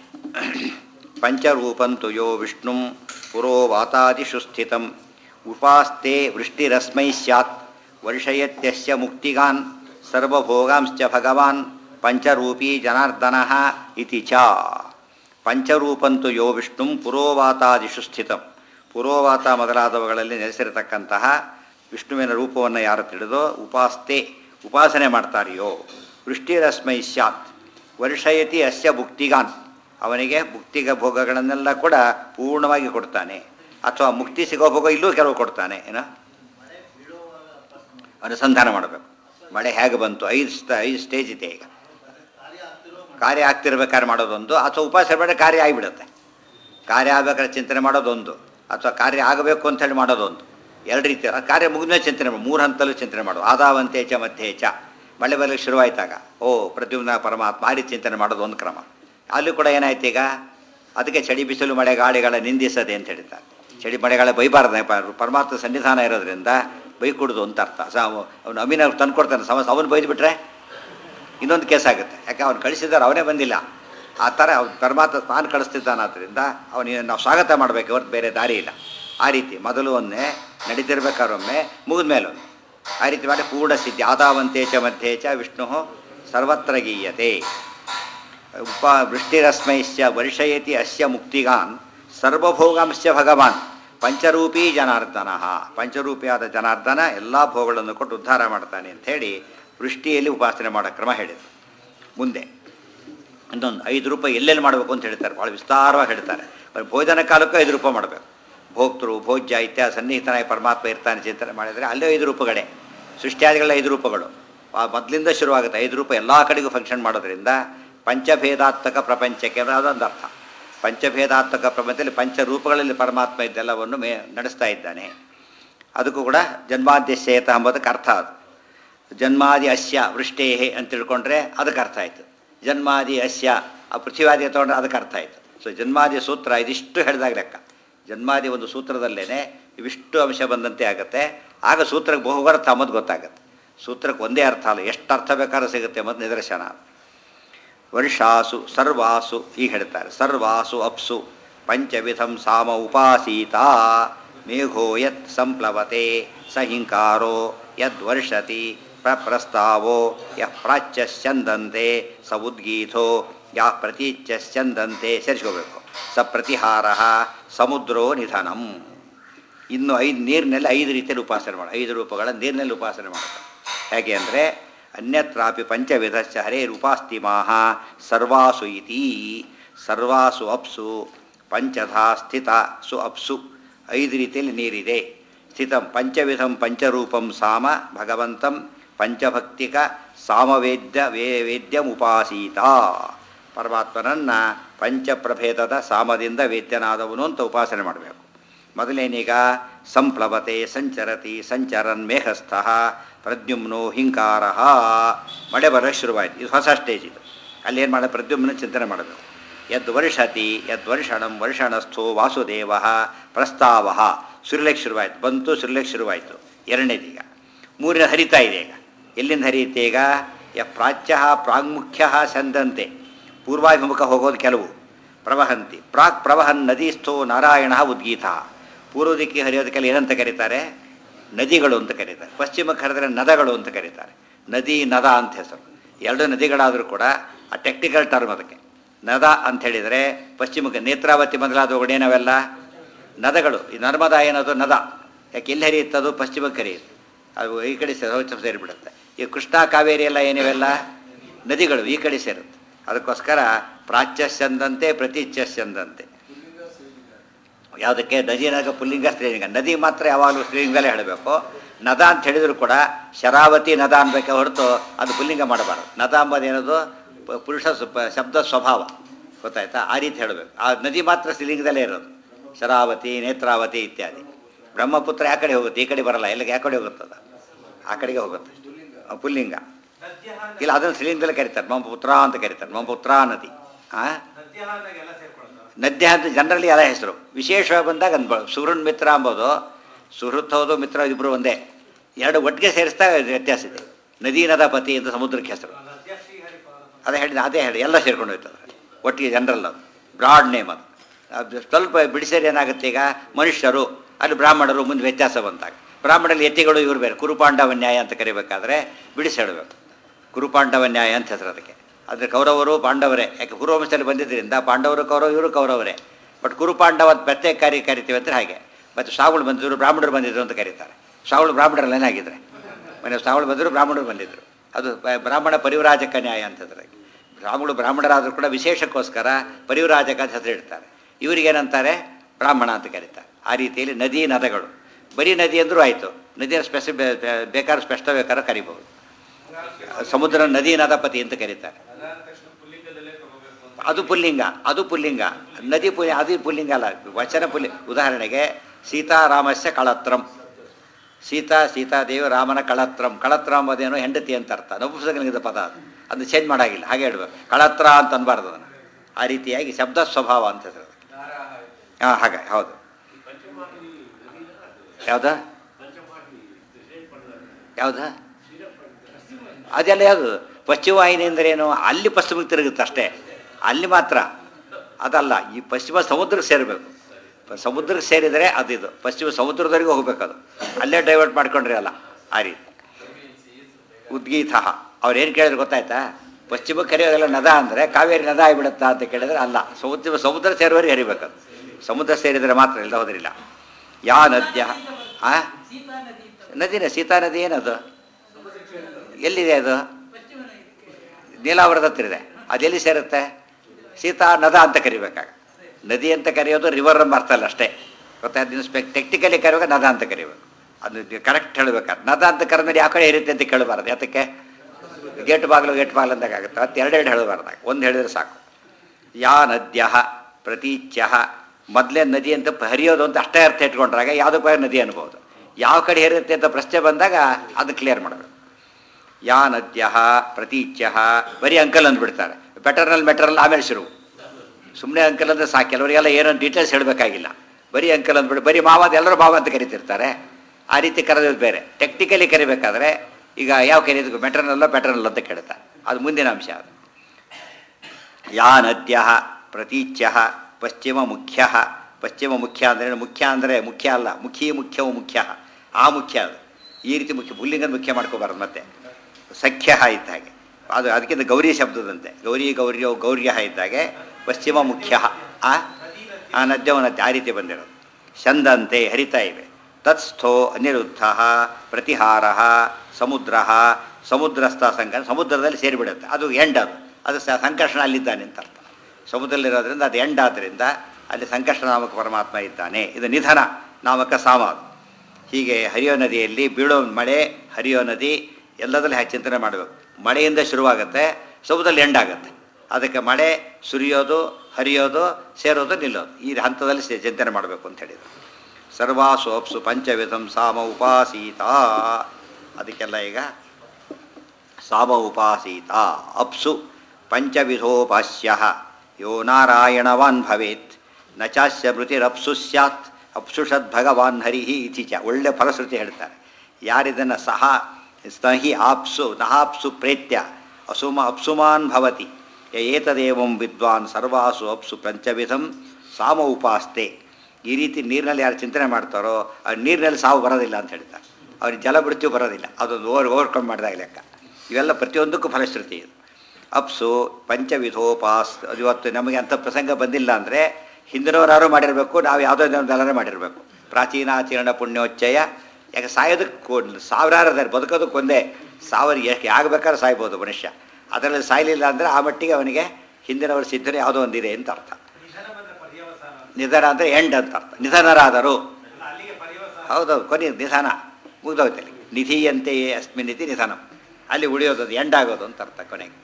ಪಂಚರೂಪಂತು ಯೋ ವಿಷ್ಣು ಪುರೋ ವಾತಾದಿಷು ಸ್ಥಿತಂ ಉಪಾಸ್ತೆ ವೃಷ್ಟಿರಸ್ಮೈ ಸ್ಯಾತ್ ವರ್ಷಯತ್ಯಸ್ಯ ಮುಕ್ತಿಗಾನ್ ಸರ್ವಭೋಗಾಂಶ್ಚ ಭಗವಾನ್ ಪಂಚರೂಪೀ ಜನಾರ್ದನ ಇತಿ ಚ ಪಂಚರೂಪಂತು ಯೋ ವಿಷ್ಣು ಪುರೋವಾತಾದಿಷು ಸ್ಥಿತಂ ಪುರೋವಾತ ಮೊದಲಾದವುಗಳಲ್ಲಿ ನೆಲೆಸಿರತಕ್ಕಂತಹ ವಿಷ್ಣುವಿನ ರೂಪವನ್ನು ಯಾರು ತಿಳಿದೋ ಉಪಾಸ್ತೆ ಉಪಾಸನೆ ಮಾಡ್ತಾರೆಯೋ ವೃಷ್ಟಿರಸ್ಮೈ ಸ್ಯಾತ್ ವರ್ಷಯತಿ ಅಸ್ಯ ಭುಕ್ತಿಗಾನ್ ಅವನಿಗೆ ಭುಕ್ತಿಗ ಭೋಗಗಳನ್ನೆಲ್ಲ ಕೂಡ ಪೂರ್ಣವಾಗಿ ಕೊಡ್ತಾನೆ ಅಥವಾ ಮುಕ್ತಿ ಸಿಗೋ ಭೋಗ ಇಲ್ಲೂ ಕೆಲವು ಕೊಡ್ತಾನೆ ಏನ ಅನುಸಂಧಾನ ಮಾಡಬೇಕು ಮಳೆ ಹೇಗೆ ಬಂತು ಐದು ಸ್ಟ ಐದು ಸ್ಟೇಜ್ ಇದೆ ಈಗ ಕಾರ್ಯ ಆಗ್ತಿರ್ಬೇಕಾದ್ರೆ ಮಾಡೋದೊಂದು ಅಥವಾ ಉಪವಾಸ ಮಾಡಿದ್ರೆ ಕಾರ್ಯ ಆಗಿಬಿಡುತ್ತೆ ಕಾರ್ಯ ಆಗ್ಬೇಕಾದ್ರೆ ಚಿಂತನೆ ಮಾಡೋದೊಂದು ಅಥವಾ ಕಾರ್ಯ ಆಗಬೇಕು ಅಂತ ಹೇಳಿ ಮಾಡೋದೊಂದು ಎರಡು ರೀತಿ ಆ ಕಾರ್ಯ ಮುಗಿದ್ಮೇಲೆ ಚಿಂತನೆ ಮಾಡಿ ಮೂರು ಹಂತಲ್ಲೂ ಚಿಂತನೆ ಮಾಡೋದು ಆದಾವಂತೆ ಚ ಮತ್ತೆ ಚ ಮಳೆ ಬರಲಿಕ್ಕೆ ಶುರುವಾಯ್ತಾಗ ಓ ಪ್ರದ್ಯುಮ್ನ ಪರಮಾತ್ಮ ಆ ರೀತಿ ಚಿಂತನೆ ಮಾಡೋದು ಒಂದು ಕ್ರಮ ಅಲ್ಲಿ ಕೂಡ ಏನಾಯ್ತು ಈಗ ಅದಕ್ಕೆ ಚಳಿ ಬಿಸಿಲು ಮಳೆ ಗಾಳಿಗಳ ನಿಂದಿಸದೆ ಅಂತ ಹೇಳ್ತಾರೆ ಚಳಿ ಮಳೆಗಳ ಬೈಬಾರ್ದು ಪ- ಪರಮಾತ್ಮ ಸನ್ನಿಧಾನ ಇರೋದ್ರಿಂದ ಬೈಕೂಡುದು ಅಂತ ಅರ್ಥ ಸ ಅವನು ಅಮೀನ ತಂದ್ಕೊಡ್ತಾನೆ ಸಮಸ್ಯೆ ಅವನು ಬೈದ್ಬಿಟ್ರೆ ಇನ್ನೊಂದು ಕೇಸ್ ಆಗುತ್ತೆ ಯಾಕೆ ಅವ್ನು ಕಳಿಸಿದ್ದಾರೆ ಅವನೇ ಬಂದಿಲ್ಲ ಆ ಥರ ಅವ್ನು ಪರಮಾತ್ಮ ತಾನು ಕಳಿಸ್ತಿದ್ದಾನಾದ್ರಿಂದ ಅವನಿಗೆ ನಾವು ಸ್ವಾಗತ ಮಾಡಬೇಕು ಹೊರತು ಬೇರೆ ದಾರಿ ಇಲ್ಲ ಆ ರೀತಿ ಮೊದಲು ಒಮ್ಮೆ ನಡೀತಿರ್ಬೇಕಾದ್ರೆ ಒಮ್ಮೆ ಮುಗಿದ ಮೇಲೆ ಒಮ್ಮೆ ಆ ರೀತಿ ಮಾಡಿ ಪೂರ್ಣ ಸಿದ್ಧಿ ಆದಾವಂತೆ ಚ ಮಧ್ಯೆ ಚ ವಿಷ್ಣು ಸರ್ವತ್ರ ಗೀಯತೆ ಉಪ ವೃಷ್ಟಿರಸ್ಮೈಶ್ಚ ವರ್ಷಯತಿ ಅಸ್ಯ ಮುಕ್ತಿಗಾನ್ ಸರ್ವಭೋಗಾಂಶ ಭಗವಾನ್ ಪಂಚರೂಪಿ ಜನಾರ್ದನ ಪಂಚರೂಪಿಯಾದ ಜನಾರ್ದನ ಎಲ್ಲ ಭೋಗಗಳನ್ನು ಕೊಟ್ಟು ಉದ್ಧಾರ ಮಾಡ್ತಾನೆ ಅಂಥೇಳಿ ವೃಷ್ಟಿಯಲ್ಲಿ ಉಪಾಸನೆ ಮಾಡೋ ಕ್ರಮ ಹೇಳಿದರು ಮುಂದೆ ಇನ್ನೊಂದು ಐದು ರೂಪಾಯಿ ಎಲ್ಲೆಲ್ಲಿ ಮಾಡಬೇಕು ಅಂತ ಹೇಳ್ತಾರೆ ಭಾಳ ವಿಸ್ತಾರವಾಗಿ ಹೇಳ್ತಾರೆ ಬರೀ ಭೋಜನ ಕಾಲಕ್ಕೂ ಐದು ರೂಪಾಯಿ ಮಾಡಬೇಕು ಭೋಕ್ತೃ ಭೋಜ್ಯ ಇತ್ಯಾದಿ ಸನ್ನಿಹಿತನಾಗಿ ಪರಮಾತ್ಮ ಇರ್ತಾನೆ ಚಿಂತನೆ ಮಾಡಿದರೆ ಅಲ್ಲೇ ಐದು ರೂಪಗಳೇ ಸೃಷ್ಟಿಯಾದಿಗಳ ಐದು ರೂಪಗಳು ಆ ಮೊದಲಿಂದ ಶುರುವಾಗುತ್ತೆ ಐದು ರೂಪಾಯಿ ಎಲ್ಲ ಕಡೆಗೂ ಫಂಕ್ಷನ್ ಮಾಡೋದ್ರಿಂದ ಪಂಚಭೇದಾತ್ಮಕ ಪ್ರಪಂಚಕ್ಕೆ ಅಂದ್ರೆ ಅದೊಂದು ಅರ್ಥ ಪಂಚಭೇದಾತ್ಮಕ ಪ್ರಪಂಚದಲ್ಲಿ ಪಂಚರೂಪಗಳಲ್ಲಿ ಪರಮಾತ್ಮ ಇದ್ದೆಲ್ಲವನ್ನು ಮೇ ನಡೆಸ್ತಾ ಇದ್ದಾನೆ ಅದಕ್ಕೂ ಕೂಡ ಜನ್ಮಾದ್ಯಶ್ಯೇತ ಎಂಬುದಕ್ಕೆ ಅರ್ಥ ಅದು ಜನ್ಮಾದಿ ಅಸ್ಯ ವೃಷ್ಟೇಹೆ ಅಂತ ತಿಳ್ಕೊಂಡ್ರೆ ಅದಕ್ಕೆ ಅರ್ಥ ಆಯಿತು ಜನ್ಮಾದಿ ಅಸ್ಯ ಆ ಪೃಥ್ವಿವಾದಿ ತೊಗೊಂಡ್ರೆ ಅದಕ್ಕೆ ಅರ್ಥ ಆಯಿತು ಸೊ ಜನ್ಮಾದಿ ಸೂತ್ರ ಇದಿಷ್ಟು ಹೇಳಿದಾಗ ಲೆಕ್ಕ ಜನ್ಮಾದಿ ಒಂದು ಸೂತ್ರದಲ್ಲೇ ಇವಿಷ್ಟು ಅಂಶ ಬಂದಂತೆ ಆಗುತ್ತೆ ಆಗ ಸೂತ್ರಕ್ಕೆ ಬಹುವರ್ಥ ಅಂಬುದು ಗೊತ್ತಾಗುತ್ತೆ ಸೂತ್ರಕ್ಕೆ ಒಂದೇ ಅರ್ಥ ಅಲ್ಲ ಎಷ್ಟು ಅರ್ಥ ಬೇಕಾದ್ರೂ ಸಿಗುತ್ತೆ ಎಂಬುದು ನಿದರ್ಶನ ವರ್ಷಾಸು ಸರ್ವಾಸು ಈಗ ಹೇಳ್ತಾರೆ ಸರ್ವಾಸು ಅಪ್ಸು ಪಂಚವಿಧಂ ಸಾಮ ಉಪಾಸೀತ ಮೇಘೋ ಯತ್ ಸಂಪ್ಲವತೆ ಸ ಹಿಂಕಾರೋ ಯದ್ವರ್ಷತಿ ಪ್ರಪ್ರಸ್ತಾವೋ ಯಃ ಪ್ರಾಚ್ಯಸ್ಯಂದಂತೆ ಸ ಉದ್ಗೀತೋ ಯಾ ಪ್ರತೀಚ್ಯಸ್ಯಂದಂತೆ ಸೇರಿಸ್ಕೋಬೇಕು ಸ ಪ್ರತಿಹಾರ ಸಮುದ್ರೋ ನಿಧನಂ ಇನ್ನು ಐದು ನೀರಿನಲ್ಲಿ ಐದು ರೀತಿಯಲ್ಲಿ ಉಪಾಸನೆ ಮಾಡಿ ಐದು ರೂಪಗಳ ನೀರಿನಲ್ಲಿ ಉಪಾಸನೆ ಮಾಡ್ತಾರೆ ಹೇಗೆ ಅಂದರೆ ಅನ್ಯತ್ರಾಪಿ ಪಂಚವಿಧಶ್ಚ ಹರೇರುಪಾಸ್ತಿಮಾಹ ಸರ್ವಾಸು ಇತಿ ಸರ್ವಾಸು ಅಪ್ಸು ಪಂಚಧಾ ಸ್ಥಿತ ಸು ಅಪ್ಸು ಐದು ರೀತಿಯಲ್ಲಿ ನೀರಿದೆ ಸ್ಥಿತಂ ಪಂಚವಿಧಂ ಪಂಚರೂಪಂ ಸಾಮ ಭಗವಂತಂ ಪಂಚಭಕ್ತಿಕ ಸಾಮವೇದ್ಯ ವೇ ವೇದ್ಯಮುಪಾಸೀತ ಪರಮಾತ್ಮನನ್ನು ಪಂಚಪ್ರಭೇದದ ಸಾಮದಿಂದ ವೇದ್ಯನಾದವನು ಅಂತ ಉಪಾಸನೆ ಮಾಡಬೇಕು ಮೊದಲೇನೀಗ ಸಂಪ್ಲವತೆ ಸಂಚರತಿ ಸಂಚರನ್ ಮೇಘಸ್ಥ ಪ್ರದ್ಯುಮ್ನೋ ಹಿಂಕಾರ ಮಳೆ ಬರೋಕ್ಕೆ ಶುರುವಾಯಿತು ಇದು ಹೊಸ ಸ್ಟೇಜ್ ಇದು ಅಲ್ಲಿ ಏನು ಮಾಡ ಪ್ರದ್ಯುಮ್ನ ಚಿಂತನೆ ಮಾಡಬೇಕು ಯದ್ ವರ್ಷತಿ ಯದ್ ವರ್ಷಣಂ ವರ್ಷಣಸ್ಥೋ ವಾಸುದೇವ ಪ್ರಸ್ತಾವ ಸುರ್ಲೆಕ್ ಶುರುವಾಯಿತು ಬಂತು ಸುರ್ಲೆಕ್ ಶುರುವಾಯಿತು ಎರಡನೇದೀಗ ಮೂರನೇ ಹರಿತಾ ಇದೆ ಈಗ ಎಲ್ಲಿಂದ ಹರಿಯುತ್ತೆ ಈಗ ಯ ಪ್ರಾಚ್ಯ ಪ್ರಾಗ್ಮುಖ್ಯ ಸಂದಂತೆ ಪೂರ್ವಾಭಿಮುಖ ಹೋಗೋದು ಕೆಲವು ಪ್ರವಹಂತಿ ಪ್ರಾಕ್ ಪ್ರವಹನ್ ನದೀಸ್ಥೋ ನಾರಾಯಣ ಉದ್ಗೀತ ಪೂರ್ವ ದಿಕ್ಕಿಗೆ ಹರಿಯೋದಕ್ಕೆಲ್ಲ ಏನಂತ ಕರೀತಾರೆ ನದಿಗಳು ಅಂತ ಕರೀತಾರೆ ಪಶ್ಚಿಮಕ್ಕೆ ಹರಿದ್ರೆ ನದಗಳು ಅಂತ ಕರೀತಾರೆ ನದಿ ನದ ಅಂತ ಹೆಸರು ಎರಡು ನದಿಗಳಾದರೂ ಕೂಡ ಆ ಟೆಕ್ನಿಕಲ್ ಟರ್ಮ್ ಅದಕ್ಕೆ ನದ ಅಂತ ಹೇಳಿದರೆ ಪಶ್ಚಿಮಕ್ಕೆ ನೇತ್ರಾವತಿ ಮೊದಲಾದವುಗಳು ಏನವೆಲ್ಲ ನದಗಳು ಈ ನರ್ಮದಾ ಏನದು ನದ ಯಾಕೆ ಎಲ್ಲಿ ಹರಿಯುತ್ತದು ಪಶ್ಚಿಮಕ್ಕೆ ಹರಿಯುತ್ತೆ ಅದು ಈ ಕಡೆ ಸೇರಿ ಸೇರಿಬಿಡುತ್ತೆ ಈ ಕೃಷ್ಣ ಕಾವೇರಿ ಎಲ್ಲ ಏನಿವೆಲ್ಲ ನದಿಗಳು ಈ ಕಡೆ ಸೇರುತ್ತೆ ಅದಕ್ಕೋಸ್ಕರ ಪ್ರಾಚ್ಯಸ್ಯಂದಂತೆ ಪ್ರತೀಚ್ಯಸ್ಯಂದಂತೆ ಯಾವುದಕ್ಕೆ ನದಿನಾಗ ಪುಲ್ಲಿಂಗ ಸ್ತ್ರೀಲಿಂಗ ನದಿ ಮಾತ್ರ ಯಾವಾಗಲೂ ಸ್ತ್ರೀಲಿಂಗಲೇ ಹೇಳಬೇಕು ನದ ಅಂತ ಹೇಳಿದ್ರು ಕೂಡ ಶರಾವತಿ ನದ ಅನ್ಬೇಕೆ ಹೊರತು ಅದು ಪುಲ್ಲಿಂಗ ಮಾಡಬಾರ್ದು ನದ ಅಂಬೋದೇನದು ಪ- ಪುರುಷ ಸ್ವ- ಶಬ್ದ ಸ್ವಭಾವ ಗೊತ್ತಾಯ್ತಾ ಆ ರೀತಿ ಹೇಳಬೇಕು ಆ ನದಿ ಮಾತ್ರ ಸ್ತ್ರೀಲಿಂಗದಲ್ಲೇ ಇರೋದು ಶರಾವತಿ ನೇತ್ರಾವತಿ ಇತ್ಯಾದಿ ಬ್ರಹ್ಮಪುತ್ರ ಆ ಕಡೆ ಹೋಗುತ್ತೆ ಈ ಕಡೆ ಬರಲ್ಲ ಎಲ್ಲಿಗೆ ಆ ಕಡೆ ಹೋಗುತ್ತದ ಆ ಕಡೆಗೆ ಹೋಗುತ್ತೆ ಆ, ಪುಲ್ಲಿಂಗ ನದ್ಯ ಇಲ್ಲ ಅದನ್ನು ಸ್ತ್ರೀಲಿಂಗದಲ್ಲೇ ಕರೀತಾರೆ ಬ್ರಹ್ಮಪುತ್ರ ಅಂತ ಕರೀತಾರೆ ಬ್ರಹ್ಮಪುತ್ರ ನದಿ ಆ ನದ್ಯ ಅಂದಾಗ ಎಲ್ಲ ಸೇರ್ಕೊಳ್ತಾರೆ ನದ್ಯ ಅಂತ ಜನರಲಿ ಅದ ಹೆಸರು ವಿಶೇಷವಾಗಿ ಬಂದಾಗ ಅಂದ್ಬ ಸುಹೃನ್ ಮಿತ್ರ ಅಂಬೋದು ಸುಹೃತ್ ಹೌದು ಮಿತ್ರ ಇಬ್ಬರು ಒಂದೇ ಎರಡು ಒಟ್ಟಿಗೆ ಸೇರಿಸಿದಾಗ ವ್ಯತ್ಯಾಸ ಇದೆ ನದಿ ನದ ಪತಿ ಅಂತ ಸಮುದ್ರಕ್ಕೆ ಹೆಸರು ನದ್ಯ ಶ್ರೀಹರಿಪಾದ ಅದೇ ಹೇಳಿದ ಅದೇ ಹೇಳಿ ಎಲ್ಲ ಸೇರ್ಕೊಂಡು ಹೋಯ್ತದೆ ಒಟ್ಟಿಗೆ ಜನರಲ್ ಅದು ಬ್ರಾಡ್ ನೇಮ್ ಅದು ಅದು ಸ್ವಲ್ಪ ಬಿಡಿಸಿದ್ರೆ ಏನಾಗುತ್ತೆ ಈಗ ಮನುಷ್ಯರು ಅಲ್ಲಿ ಬ್ರಾಹ್ಮಣರು ಮುಂದೆ ವ್ಯತ್ಯಾಸ ಬಂದಾಗ ಬ್ರಾಹ್ಮಣರಲ್ಲಿ ಯತಿಗಳು ಇವರು ಬೇರೆ ಕುರುಪಾಂಡವ ನ್ಯಾಯ ಅಂತ ಕರಿಬೇಕಾದ್ರೆ ಬಿಡಿಸಿ ಹೇಳಬೇಕು ಕುರುಪಾಂಡವ ನ್ಯಾಯ ಅಂತ ಹೆಸರು ಅದಕ್ಕೆ ಆದರೆ ಕೌರವರು ಪಾಂಡವರೇ ಯಾಕೆ ಪೂರ್ವವಂಶದಲ್ಲಿ ಬಂದಿದ್ದರಿಂದ ಪಾಂಡವರು ಕೌರವ ಇವರು ಕೌರವರೇ ಬಟ್ ಕುರುಪಾಂಡವ ಅಂತ ಪ್ರತ್ಯೇಕ ಕಾರ್ಯ ಕರಿತೀವಿ ಅಂದರೆ ಹಾಗೆ ಮತ್ತು ಸಾವುಗಳು ಬಂದಿದ್ರು ಬ್ರಾಹ್ಮಣರು ಬಂದಿದ್ರು ಅಂತ ಕರೀತಾರೆ ಸಾವುಗಳು ಬ್ರಾಹ್ಮಣರಲ್ಲಿ ಏನಾಗಿದ್ರೆ ಮನೆ ಸಾವುಗಳು ಬಂದರು ಬ್ರಾಹ್ಮಣರು ಬಂದಿದ್ದರು ಅದು ಬ- ಬ್ರಾಹ್ಮಣ ಪರಿವ್ರಾಜಕ ನ್ಯಾಯ ಅಂತಂದ್ರೆ ಬ್ರಾಹ್ಮಣರು ಬ್ರಾಹ್ಮಣರಾದರೂ ಕೂಡ ವಿಶೇಷಕ್ಕೋಸ್ಕರ ಪರಿವ್ರಾಜಕ ಅಂತ ಹೆಸರು ಇಡ್ತಾರೆ ಇವರಿಗೇನಂತಾರೆ ಬ್ರಾಹ್ಮಣ ಅಂತ ಕರೀತಾರೆ ಆ ರೀತಿಯಲ್ಲಿ ನದಿ ನದಗಳು ಬರೀ ನದಿ ಅಂದರೂ ಆಯಿತು ನದಿಯ ಸ್ಪೆಸಿ ಬೇಕಾದ್ರೆ ಸ್ಪಷ್ಟ ಬೇಕಾದ್ರೆ ಕರಿಬಹುದು ಸಮುದ್ರ ನದಿ ನದಪತಿ ಅಂತ ಕರೀತಾರೆ ಅದು ಪುಲ್ಲಿಂಗ ಅದು ಪುಲ್ಲಿಂಗ ನದಿ ಪುಲ್ಲಿ ಅದು ಪುಲ್ಲಿಂಗ ಅಲ್ಲ ವಚನ ಪುಲ್ಲಿ ಉದಾಹರಣೆಗೆ ಸೀತಾರಾಮಸ್ಯ ಕಳತ್ರಂ ಸೀತಾ ಸೀತಾದೇವಿ ರಾಮನ ಕಳತ್ರಂ ಕಳತ್ರಂ ಅದೇನೋ ಹೆಂಡತಿ ಅಂತ ಅರ್ಥ ನಪುಂಸಕಲಿಂಗದ ಪದ ಅದು ಅದು ಚೇಂಜ್ ಮಾಡಾಗಿಲ್ಲ ಹಾಗೆ ಹೇಳ್ಬೇಕು ಕಳತ್ರ ಅಂತ ಅನ್ಬಾರ್ದು ಅದನ್ನು ಆ ರೀತಿಯಾಗಿ ಶಬ್ದ ಸ್ವಭಾವ ಅಂತ ಹೇಳ್ತಾರೆ ಹಾಂ ಹಾಗೆ ಹೌದು ಯಾವ್ದು ಯಾವ್ದು ಅದೆಲ್ಲ ಯಾವುದು ಪಶ್ಚಿಮ ವಾಹಿನಿ ಅಂದ್ರೆ ಏನು ಅಲ್ಲಿ ಪಶ್ಚಿಮಕ್ಕೆ ತಿರುಗುತ್ತೆ ಅಷ್ಟೇ ಅಲ್ಲಿ ಮಾತ್ರ ಅದಲ್ಲ ಈ ಪಶ್ಚಿಮ ಸಮುದ್ರಕ್ಕೆ ಸೇರಬೇಕು ಸಮುದ್ರಕ್ಕೆ ಸೇರಿದರೆ ಅದಿದು ಪಶ್ಚಿಮ ಸಮುದ್ರದವರೆಗೂ ಹೋಗ್ಬೇಕು ಅದು ಅಲ್ಲೇ ಡೈವರ್ಟ್ ಮಾಡ್ಕೊಂಡ್ರೆ ಅಲ್ಲ ಆ ರೀತಿ ಉದ್ಗೀತ ಅವ್ರು ಏನು ಕೇಳಿದ್ರೆ ಗೊತ್ತಾಯ್ತಾ ಪಶ್ಚಿಮಕ್ಕೆ ಹರಿಯೋದೆಲ್ಲ ನದ ಅಂದರೆ ಕಾವೇರಿ ನದ ಆಗಿಬಿಡುತ್ತಾ ಅಂತ ಕೇಳಿದ್ರೆ ಅಲ್ಲ ಸಮುದ್ರ ಸಮುದ್ರ ಸೇರುವವರೆಗೆ ಹರಿಬೇಕದು ಸಮುದ್ರ ಸೇರಿದರೆ ಮಾತ್ರ ಇಲ್ಲ ಹೋದ್ರಿಲ್ಲ ಯಾ ನದ್ಯ ಆ ನದಿನೇ ಸೀತಾ ನದಿ ಏನದು ಎಲ್ಲಿದೆ ಅದು ನೀಲಾವರದ ಹತ್ರ ಇದೆ ಅದೆಲ್ಲಿ ಸೇರುತ್ತೆ ಸೀತಾ ನದ ಅಂತ ಕರಿಬೇಕಾಗ ನದಿ ಅಂತ ಕರೆಯೋದು ರಿವರ್ ಎಂಬ ಅರ್ಥ ಅಲ್ಲ ಅಷ್ಟೇ ಗೊತ್ತಾಯ್ತು ನೀವು ಸ್ಪೆಕ್ ಟೆಕ್ನಿಕಲಿ ಕರೆಯುವಾಗ ನದ ಅಂತ ಕರಿಬೇಕು ಅದು ಕರೆಕ್ಟ್ ಹೇಳ್ಬೇಕಾದ್ರೆ ನದ ಅಂತ ಕರೆದ್ರೆ ಯಾವ ಕಡೆ ಇರುತ್ತೆ ಅಂತ ಕೇಳಬಾರ್ದು ಯಾತಕ್ಕೆ ಗೇಟ್ ಬಾಗಿಲು ಗೇಟ್ ಬಾಗಿಲು ಅಂದಾಗುತ್ತೆ ಮತ್ತೆ ಎರಡೆರಡು ಹೇಳಬಾರ್ದಾಗ ಒಂದು ಹೇಳಿದ್ರೆ ಸಾಕು ಯಾ ನದ್ಯ ಪ್ರತೀಚ್ಯ ಮೊದಲೇ ನದಿ ಅಂತ ಪ- ಹರಿಯೋದು ಅಂತ ಅಷ್ಟೇ ಅರ್ಥ ಇಟ್ಕೊಂಡ್ರಾಗ ಯಾವುದಕ್ಕೂ ನದಿ ಅನ್ಬೋದು ಯಾವ ಕಡೆ ಹರಿಯುತ್ತೆ ಅಂತ ಪ್ರಶ್ನೆ ಬಂದಾಗ ಅದು ಕ್ಲಿಯರ್ ಮಾಡಬೇಕು ಯಾ ನದ್ಯ ಪ್ರತೀಚ್ಯ ಬರೀ ಅಂಕಲ್ ಅಂದ್ಬಿಡ್ತಾರೆ ಬೆಟರ್ನಲ್ ಮೆಟರ್ನಲ್ ಆಮೇಲೆ ಶುರು ಸುಮ್ಮನೆ ಅಂಕಲ್ ಅಂದ್ರೆ ಸಾಕು ಕೆಲವರಿಗೆಲ್ಲ ಏನೋ ಡೀಟೇಲ್ಸ್ ಹೇಳಬೇಕಾಗಿಲ್ಲ ಬರೀ ಅಂಕಲ್ ಅಂದ್ಬಿಟ್ಟು ಬರೀ ಮಾವ ಅಂತ ಎಲ್ಲರೂ ಮಾವ ಅಂತ ಕರಿತಿರ್ತಾರೆ ಆ ರೀತಿ ಕರೆಯೋದು ಬೇರೆ ಟೆಕ್ನಿಕಲಿ ಕರಿಬೇಕಾದ್ರೆ ಈಗ ಯಾವ ಕರೆಯೋದು ಮೆಟರ್ನಲ್ಲ ಬೆಟರ್ನಲ್ ಅಂತ ಕೇಳ್ತಾರೆ ಅದು ಮುಂದಿನ ಅಂಶ ಅದು ಯಾ ನದ್ಯ ಪ್ರತೀಚ್ಯ ಪಶ್ಚಿಮ ಮುಖ್ಯ ಪಶ್ಚಿಮ ಮುಖ್ಯ ಅಂದರೆ ಮುಖ್ಯ ಅಂದರೆ ಮುಖ್ಯ ಅಲ್ಲ ಮುಖಿ ಮುಖ್ಯವು ಮುಖ್ಯ ಆ ಮುಖ್ಯ ಅದು ಈ ರೀತಿ ಮುಖ್ಯ ಪುಲ್ಲಿಂಗದ ಮುಖ್ಯ ಮಾಡ್ಕೋಬಾರ್ದು ಮತ್ತೆ ಸಖ್ಯ ಇದ್ದ ಹಾಗೆ ಅದು ಅದಕ್ಕಿಂತ ಗೌರಿ ಶಬ್ದದಂತೆ ಗೌರಿ ಗೌರ್ಯೋ ಗೌರ್ಯ ಇದ್ದಾಗೆ ಪಶ್ಚಿಮ ಮುಖ್ಯ ಆ ಆ ನದ್ಯವು ನದ್ಯ ಆ ರೀತಿ ಬಂದಿರೋದು ಚಂದಂತೆ ಹರಿತಾ ಇವೆ ತತ್ಸ್ಥೋ ಅನಿರುದ್ಧ ಪ್ರತಿಹಾರ ಸಮುದ್ರ ಸಮುದ್ರಸ್ಥ ಸಂಕ ಸಮುದ್ರದಲ್ಲಿ ಸೇರಿಬಿಡುತ್ತೆ ಅದು ಎಂಡ್ ಅದು ಅದು ಸ- ಸಂಕರ್ಷಣ ಅಲ್ಲಿದ್ದಾನೆ ಅಂತ ಅರ್ಥ ಸಮುದ್ರದಲ್ಲಿರೋದ್ರಿಂದ ಅದು ಎಂಡ್ ಆದ್ದರಿಂದ ಅಲ್ಲಿ ಸಂಕರ್ಷಣ ನಾಮಕ ಪರಮಾತ್ಮ ಇದ್ದಾನೆ ಇದು ನಿಧನ ನಾಮಕ ಸಾಮ ಅದು. ಹೀಗೆ ಹರಿಯೋ ನದಿಯಲ್ಲಿ ಬೀಳೋ ಮಳೆ ಹರಿಯೋ ನದಿ ಎಲ್ಲದರಲ್ಲಿ ಹಾಗೆ ಚಿಂತನೆ ಮಾಡಬೇಕು ಮಳೆಯಿಂದ ಶುರುವಾಗುತ್ತೆ ಸಮುದ್ರದಲ್ಲಿ ಎಂಡ್ ಆಗುತ್ತೆ ಅದಕ್ಕೆ ಮಳೆ ಸುರಿಯೋದು ಹರಿಯೋದು ಸೇರೋದು ನಿಲ್ಲೋದು ಈ ಹಂತದಲ್ಲಿ ಸೇ- ಚಿಂತನೆ ಮಾಡಬೇಕು ಅಂತ ಹೇಳಿದರು ಸರ್ವಾಸು ಅಪ್ಸು ಪಂಚವಿಧಂ ಸಾಮ ಉಪಾಸೀತ ಅದಕ್ಕೆಲ್ಲ ಈಗ ಸಾಮ ಉಪಾಸೀತ ಅಪ್ಸು ಪಂಚವಿಧೋಪಾಸ್ಯ ಯೋ ನಾರಾಯಣವಾನ್ ಭವೇತ್ ನ ಚಾಸ್ಯ ಮೃತಿರಪ್ಸು ಸ್ಯಾತ್ ಅಪ್ಸುಷದ್ ಭಗವಾನ್ ಹರಿ ಇತಿ ಚ ಒಳ್ಳೆ ಫಲಶ್ರುತಿ ಹೇಳ್ತಾರೆ ಯಾರಿದನ್ನು ಸಹ ಸ್ನಹಿ ಆಪ್ಸು ನಹಾಪ್ಸು ಪ್ರೇತ್ಯ ಅಸುಮ ಅಪ್ಸುಮಾನ್ ಭವತಿ ಯ ಏತದೇವಂ ವಿದ್ವಾನ್ ಸರ್ವಾಸು ಅಪ್ಸು ಪಂಚವಿಧಂ ಸಾಮ ಉಪಾಸ್ತೆ ಈ ರೀತಿ ನೀರಿನಲ್ಲಿ ಯಾರು ಚಿಂತನೆ ಮಾಡ್ತಾರೋ ಆ ನೀರಿನಲ್ಲಿ ಸಾವು ಬರೋದಿಲ್ಲ ಅಂತ ಹೇಳ್ತಾರೆ ಅವ್ರಿಗೆ ಜಲ ಮೃತ್ಯು ಬರೋದಿಲ್ಲ ಅದೊಂದು ಓವರ್ ಓವರ್ಕಮ್ ಮಾಡಿದಾಗ ಲೆಕ್ಕ ಇವೆಲ್ಲ ಪ್ರತಿಯೊಂದಕ್ಕೂ ಫಲಶ್ರುತಿ ಇದು ಅಪ್ಸು ಪಂಚವಿಧೋಪಾಸ್ ಅದು ಇವತ್ತು ನಮಗೆ ಅಂಥ ಪ್ರಸಂಗ ಬಂದಿಲ್ಲ ಅಂದರೆ ಹಿಂದಿನವ್ರು ಯಾರೋ ಮಾಡಿರಬೇಕು ನಾವು ಯಾವುದೋ ಎಲ್ಲರೂ ಮಾಡಿರಬೇಕು ಪ್ರಾಚೀನಾಚರಣ ಪುಣ್ಯೋಚ್ಚಯ ಯಾಕೆ ಸಾಯೋದಕ್ಕೆ ಕೊ- ಸಾವಿರಾರು ಅದಾರೆ ಬದುಕೋದಕ್ಕೆ ಒಂದೇ ಸಾವಿರ ಎಷ್ಟು ಆಗಬೇಕಾದ್ರೆ ಸಾಯ್ಬೋದು ಮನುಷ್ಯ ಅದರಲ್ಲಿ ಸಾಯಲಿಲ್ಲ ಅಂದರೆ ಆ ಮಟ್ಟಿಗೆ ಅವನಿಗೆ ಹಿಂದಿನವರ ಸಿದ್ಧನೆ ಯಾವುದೋ ಒಂದಿದೆ ಅಂತ ಅರ್ಥ ನಿಧನ ಬಂದ್ರೆ ಪರ್ಯವಸಾನ ನಿಧನ ಅಂದರೆ ಎಂಡ್ ಅಂತ ಅರ್ಥ ನಿಧನರಾದರು ಅಲ್ಲ ಅಲ್ಲಿಗೆ ಪರ್ಯವಸಾನ ಹೌದೌದು ಕೊನೆ ನಿಧಾನ ಮುಗ್ದೋಯ್ತಲ್ಲಿ ನಿಧಿಯಂತೆಯೇ ಅಸ್ಮಿನ್ ನಿಧಿ ನಿಧಾನಂ ಅಲ್ಲಿ ಉಳಿಯೋದು ಅದು ಎಂಡ್ ಆಗೋದು ಅಂತ ಅರ್ಥ ಕೊನೆಗೆ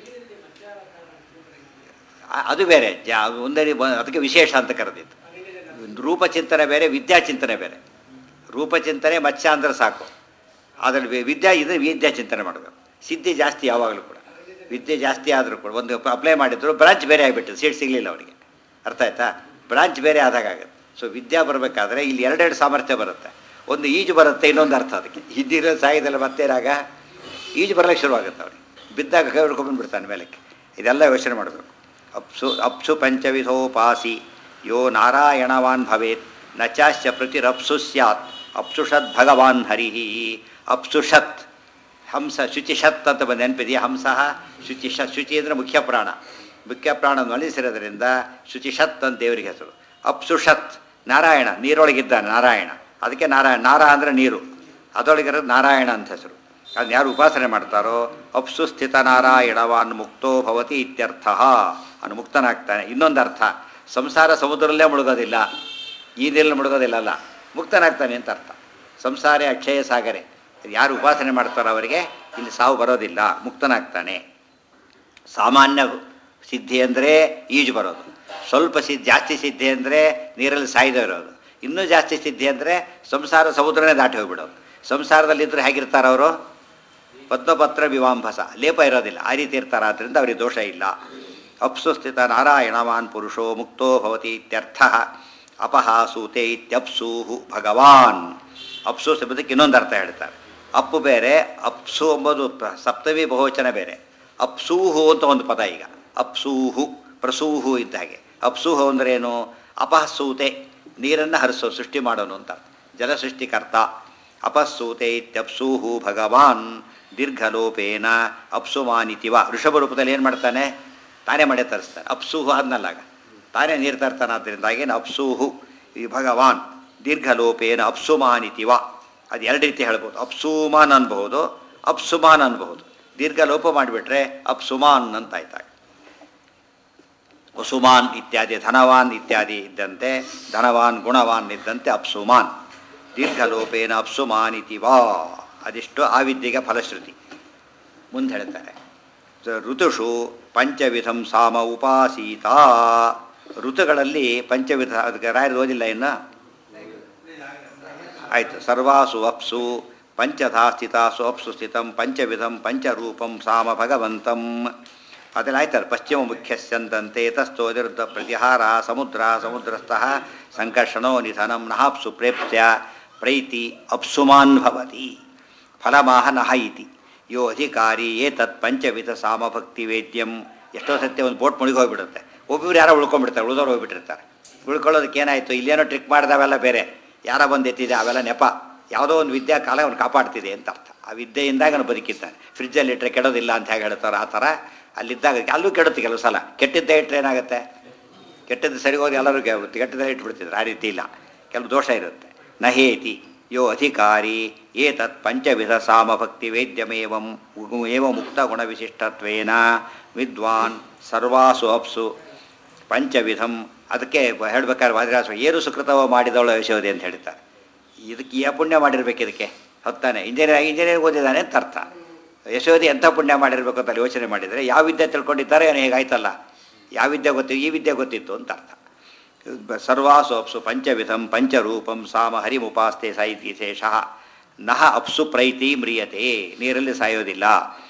ಆ- ಅದು ಬೇರೆ ಜಾ ಒಂದೇ ರೀ- ಬ- ಅದಕ್ಕೆ ವಿಶೇಷ ಅಂತ ಕರೆದಿತ್ತು ರೂಪಚಿಂತನೆ ಬೇರೆ ವಿದ್ಯಾಚಿಂತನೆ ಬೇರೆ ರೂಪಚಿಂತನೆ ಮತ್ಸ್ಯ ಅಂದ್ರೆ ಸಾಕು ಅದರಲ್ಲಿ ವಿ- ವಿದ್ಯಾ ಇದ್ರೆ ವಿದ್ಯಾ ಚಿಂತನೆ ಮಾಡಬೇಕು ಸಿದ್ಧಿ ಜಾಸ್ತಿ ಯಾವಾಗಲೂ ಕೂಡ ವಿದ್ಯೆ ಜಾಸ್ತಿ ಆದರೂ ಕೂಡ ಒಂದು ಅಪ್ಲೈ ಮಾಡಿದ್ರು ಬ್ರಾಂಚ್ ಬೇರೆ ಆಗಿಬಿಟ್ಟು ಸೀಟ್ ಸಿಗಲಿಲ್ಲ ಅವರಿಗೆ ಅರ್ಥ ಆಯ್ತಾ ಬ್ರಾಂಚ್ ಬೇರೆ ಆದಾಗ ಆಗುತ್ತೆ ಸೊ ವಿದ್ಯಾ ಬರಬೇಕಾದ್ರೆ ಇಲ್ಲಿ ಎರಡೆರಡು ಸಾಮರ್ಥ್ಯ ಬರುತ್ತೆ ಒಂದು ಈಜು ಬರುತ್ತೆ ಇನ್ನೊಂದು ಅರ್ಥ ಅದಕ್ಕೆ ಇದ್ದಿರೋ ಸಾಯದಲ್ಲ ಮತ್ತೇನಾಗ ಈಜು ಬರಲಿಕ್ಕೆ ಶುರುವಾಗುತ್ತೆ ಅವ್ರಿಗೆ ಬಿದ್ದಾಗ ಕೈ ಹಿಡ್ಕೊಂಡ್ಬಿಡ್ತಾನೆ ಮೇಲಕ್ಕೆ ಇದೆಲ್ಲ ಯೋಚನೆ ಮಾಡಬೇಕು ಅಪ್ಸು ಅಪ್ಸು ಪಂಚವಿಧೋಪಾಸಿ ಯೋ ನಾರಾಯಣವಾನ್ ಭವೇತ್ ನ ಚಾಶ್ಚ ಪ್ರತಿರಪ್ಸು ಸ್ಯಾತ್ ಅಪ್ಸುಷತ್ ಭಗವಾನ್ ಹರಿ ಅಪ್ಸುಷತ್ ಹಂಸ ಶುಚಿಷತ್ ಅಂತ ಬಂದು ನೆನಪಿದೆಯಾ ಹಂಸ ಶುಚಿಷ ಶುಚಿ ಅಂದರೆ ಮುಖ್ಯ ಪ್ರಾಣ ಮುಖ್ಯ ಪ್ರಾಣ ನಲಿಸಿರೋದ್ರಿಂದ ಶುಚಿಷತ್ ಅಂತ ದೇವರಿಗೆ ಹೆಸರು ಅಪ್ಸುಷತ್ ನಾರಾಯಣ ನೀರೊಳಗಿದ್ದಾನೆ ನಾರಾಯಣ ಅದಕ್ಕೆ ನಾರಾಯಣ ನಾರ ಅಂದರೆ ನೀರು ಅದರೊಳಗಿರೋದು ನಾರಾಯಣ ಅಂತ ಹೆಸರು ಅದನ್ನ ಯಾರು ಉಪಾಸನೆ ಮಾಡ್ತಾರೋ ಅಪ್ಸು ಸ್ಥಿತ ನಾರಾಯಣವಾನ್ ಮುಕ್ತೋ ಭವತಿ ಇತ್ಯರ್ಥ ಅವನು ಮುಕ್ತನಾಗ್ತಾನೆ ಇನ್ನೊಂದು ಅರ್ಥ ಸಂಸಾರ ಸಮುದ್ರದಲ್ಲೇ ಮುಳುಗೋದಿಲ್ಲ ಈ ನೀರಲ್ಲಿ ಮುಳುಗೋದಿಲ್ಲ ಅಲ್ಲ ಮುಕ್ತನಾಗ್ತಾನೆ ಅಂತ ಅರ್ಥ ಸಂಸಾರೇ ಅಕ್ಷಯ ಸಾಗರೆ ಯಾರು ಉಪಾಸನೆ ಮಾಡ್ತಾರೋ ಅವರಿಗೆ ಇಲ್ಲಿ ಸಾವು ಬರೋದಿಲ್ಲ ಮುಕ್ತನಾಗ್ತಾನೆ ಸಾಮಾನ್ಯ ಸಿದ್ಧಿ ಅಂದರೆ ಈಜು ಬರೋದು ಸ್ವಲ್ಪ ಸಿದ್ಧಿ ಜಾಸ್ತಿ ಸಿದ್ಧಿ ಅಂದರೆ ನೀರಲ್ಲಿ ಸಾಯ್ದೇ ಇರೋದು ಇನ್ನೂ ಜಾಸ್ತಿ ಸಿದ್ಧಿ ಅಂದರೆ ಸಂಸಾರ ಸಮುದ್ರನೇ ದಾಟಿ ಹೋಗ್ಬಿಡೋದು ಸಂಸಾರದಲ್ಲಿದ್ದರೆ ಹೇಗಿರ್ತಾರೆ ಅವರು ಪದ್ಮಪತ್ರ ವಿವಾಂಭಸ ಲೇಪ ಇರೋದಿಲ್ಲ ಆ ರೀತಿ ಇರ್ತಾರೆ ಆದ್ದರಿಂದ ಅವರಿಗೆ ದೋಷ ಇಲ್ಲ ಅಪ್ಸು ಸ್ಥಿತ ನಾರಾಯಣವಾನ್ ಪುರುಷೋ ಮುಕ್ತೋ ಭವತಿ ಇತ್ಯರ್ಥ ಅಪಹ ಸೂತೆ ಇತ್ಯಪ್ಸೂಹು ಭಗವಾನ್ ಅಪ್ಸು ಶಬ್ದಕ್ಕೆ ಇನ್ನೊಂದು ಅರ್ಥ ಹೇಳ್ತಾರೆ ಅಪ್ಪು ಬೇರೆ ಅಪ್ಸು ಎಂಬುದು ಪ್ರ- ಸಪ್ತಮಿ ಬಹುವಚನ ಬೇರೆ ಅಪ್ಸೂಹು ಅಂತ ಒಂದು ಪದ ಈಗ ಅಪ್ಸೂಹು ಪ್ರಸೂಹು ಇದ್ದ ಹಾಗೆ ಅಪ್ಸೂಹು ಅಂದ್ರೇನು ಅಪಹಸೂತೆ ನೀರನ್ನು ಹರಿಸೋ ಸೃಷ್ಟಿ ಮಾಡೋನು ಅಂತ ಜಲ ಸೃಷ್ಟಿಕರ್ತ ಅಪಸ್ಸೂತೆ ಇತ್ಯಪ್ಸೂಹು ಭಗವಾನ್ ದೀರ್ಘಲೋಪೇನ ಅಪ್ಸುಮಾನಿತಿವ ಋಷಭ ರೂಪದಲ್ಲಿ ಏನು ಮಾಡ್ತಾನೆ ತಾನೇ ಮಳೆ ತರಿಸ್ತಾನೆ ಅಪ್ಸೂಹು ಆದ್ನಲ್ಲಾಗ ತಾನೇ ನೀರು ತರ್ತಾನೆ ಆದ್ದರಿಂದಾಗಿ ಅಪ್ಸೂಹು ಈ ಭಗವಾನ್ ದೀರ್ಘಲೋಪೇನ ಅಪ್ಸುಮಾನಿತಿವ ಅದು ಎರಡು ರೀತಿ ಹೇಳ್ಬೋದು ಅಪ್ಸುಮಾನ್ ಅನ್ಬಹುದು ಅಪ್ಸುಮಾನ್ ಅನ್ಬಹುದು ದೀರ್ಘಲೋಪ ಮಾಡಿಬಿಟ್ರೆ ಅಪ್ಸುಮಾನ್ ಅಂತ ಆಯ್ತಾಗ ವಸುಮಾನ್ ಇತ್ಯಾದಿ ಧನವಾನ್ ಇತ್ಯಾದಿ ಇದ್ದಂತೆ ಧನವಾನ್ ಗುಣವಾನ್ ಇದ್ದಂತೆ ಅಪ್ಸುಮಾನ್ ದೀರ್ಘಲೋಪೇನ ಅಪ್ಸುಮಾನ್ ಇತಿ ವಾ ಅದಿಷ್ಟು ಆ ವಿದ್ಯೆಗೆ ಫಲಶ್ರುತಿ ಮುಂದೆ ಹೇಳ್ತಾರೆ ಸ- ಋತುಷು ಪಂಚವಿಧಂ ಸಾಮ ಉಪಾಸೀತ ಋತುಗಳಲ್ಲಿ ಪಂಚವಿಧ ಅದಕ್ಕೆ ರಾಯರು ಓದಿಲ್ಲ ಇನ್ನು ಆಯಿತು ಸರ್ವಾಸು ಅಪ್ಸು ಪಂಚಧಾ ಸ್ಥಿತಾಸು ಅಪ್ಸು ಸ್ಥಿತಂ ಪಂಚವಿಧಂ ಪಂಚರೂಪಂ ಸಾಮ ಭಗವಂತಂ ಅದೆಲ್ಲ ಆಯ್ತಲ್ಲ ಪಶ್ಚಿಮ ಮುಖ್ಯಸ್ಯಂದಂತೆ ತಸ್ಥೋದಿರುದ್ಧ ಪ್ರತಿಹಾರ ಸಮುದ್ರ ಸಮುದ್ರಸ್ಥಃ ಸಂಕರ್ಷಣೋ ನಿಧನಂ ನಹಾಪ್ಸು ಪ್ರೇಪ್ಸ್ಯ ಪ್ರೈತಿ ಅಪ್ಸುಮಾನ್ ಭವತಿ ಫಲಮಾಹ ನಹ ಇತಿ ಯೋ ಅಧಿಕಾರಿ ಏತತ್ ಪಂಚವಿಧ ಸಾಮಭಕ್ತಿ ವೇದ್ಯಂ ಎಷ್ಟೋ ಸತ್ಯ ಒಂದು ಬೋಟ್ ಮುಳುಗಿ ಹೋಗ್ಬಿಡುತ್ತೆ ಒಬ್ಬೊಬ್ರು ಯಾರೋ ಉಳ್ಕೊಂಡ್ಬಿಡ್ತಾರೆ ಉಳಿದವ್ರು ಹೋಗ್ಬಿಟ್ಟಿರ್ತಾರೆ ಉಳ್ಕೊಳ್ಳೋದಕ್ಕೆ ಏನಾಯಿತು ಇಲ್ಲೇನೋ ಟ್ರಿಕ್ ಮಾಡಿದವೆಲ್ಲ ಬೇರೆ ಯಾರ ಬಂದು ಎತ್ತಿದೆ ಅವೆಲ್ಲ ನೆಪ ಯಾವುದೋ ಒಂದು ವಿದ್ಯಾ ಕಾಲ ಅವನು ಕಾಪಾಡ್ತಿದೆ ಅಂತ ಅರ್ಥ ಆ ವಿದ್ಯೆಯಿಂದಾಗ ಅವನು ಬದುಕಿದ್ದಾನೆ ಫ್ರಿಜ್ಜಲ್ಲಿ ಇಟ್ಟರೆ ಕೆಡೋದಿಲ್ಲ ಅಂತ ಹೇಗೆ ಹೇಳ್ತಾರೆ ಆ ಥರ ಅಲ್ಲಿದ್ದಾಗ ಅಲ್ಲೂ ಕೆಡುತ್ತೆ ಕೆಲವು ಸಲ ಕೆಟ್ಟಿದ್ದೇ ಇಟ್ಟರೆ ಏನಾಗುತ್ತೆ ಕೆಟ್ಟದ್ದು ಸರಿ ಹೋಗಿ ಎಲ್ಲರೂ ಕೆ- ಕೆಟ್ಟದ್ದೇ ಇಟ್ಬಿಡ್ತಿದ್ರು ಆ ರೀತಿ ಇಲ್ಲ ಕೆಲವು ದೋಷ ಇರುತ್ತೆ ನಹೇತಿ ಯೋ ಅಧಿಕಾರಿ ಏತತ್ ಪಂಚವಿಧ ಸಾಮಭಕ್ತಿ ವೇದ್ಯಮೇವಂ ಉಗು- ಏವ ಮುಕ್ತ ಗುಣವಿಶಿಷ್ಟತ್ವೇನ ವಿದ್ವಾನ್ ಸರ್ವಾಸು ಅಪ್ಸು ಪಂಚವಿಧಂ ಅದಕ್ಕೆ ಹೇಳ್ಬೇಕಾದ್ರೆ ವಾದಿರಾಸ ಏನು ಸುಕೃತವ ಮಾಡಿದವಳು ಯಶೋದೆ ಅಂತ ಹೇಳ್ತಾರೆ ಇದಕ್ಕೆ ಯಾವ ಪುಣ್ಯ ಮಾಡಿರ್ಬೇಕು ಇದಕ್ಕೆ ಹೊತ್ತಾನೆ ಇಂಜಿನಿಯರ್ ಇಂಜಿನಿಯರ್ ಓದಿದ್ದಾನೆ ಅಂತ ಅರ್ಥ ಯಶೋಧಿ ಎಂಥ ಪುಣ್ಯ ಮಾಡಿರ್ಬೇಕು ಅಂತ ಯೋಚನೆ ಮಾಡಿದರೆ ಯಾವ ವಿದ್ಯೆ ತಿಳ್ಕೊಂಡಿದ್ದಾರೆ ಏನೋ ಹೇಗಾಯ್ತಲ್ಲ ಯಾವ ವಿದ್ಯೆ ಗೊತ್ತಿತ್ತು ಈ ವಿದ್ಯೆ ಗೊತ್ತಿತ್ತು ಅಂತ ಅರ್ಥ ಸರ್ವಾಸು ಅಪ್ಸು ಪಂಚವಿಧಂ ಪಂಚರೂಪಂ ಸಾಮ ಹರಿಮುಪಾಸ್ತೆ ಸಾಹಿತಿ ಶೇಷಃ ನಹ ಅಪ್ಸು ಪ್ರೈತಿ ಮ್ರಿಯತೆ ನೀರಲ್ಲಿ ಸಾಯೋದಿಲ್ಲ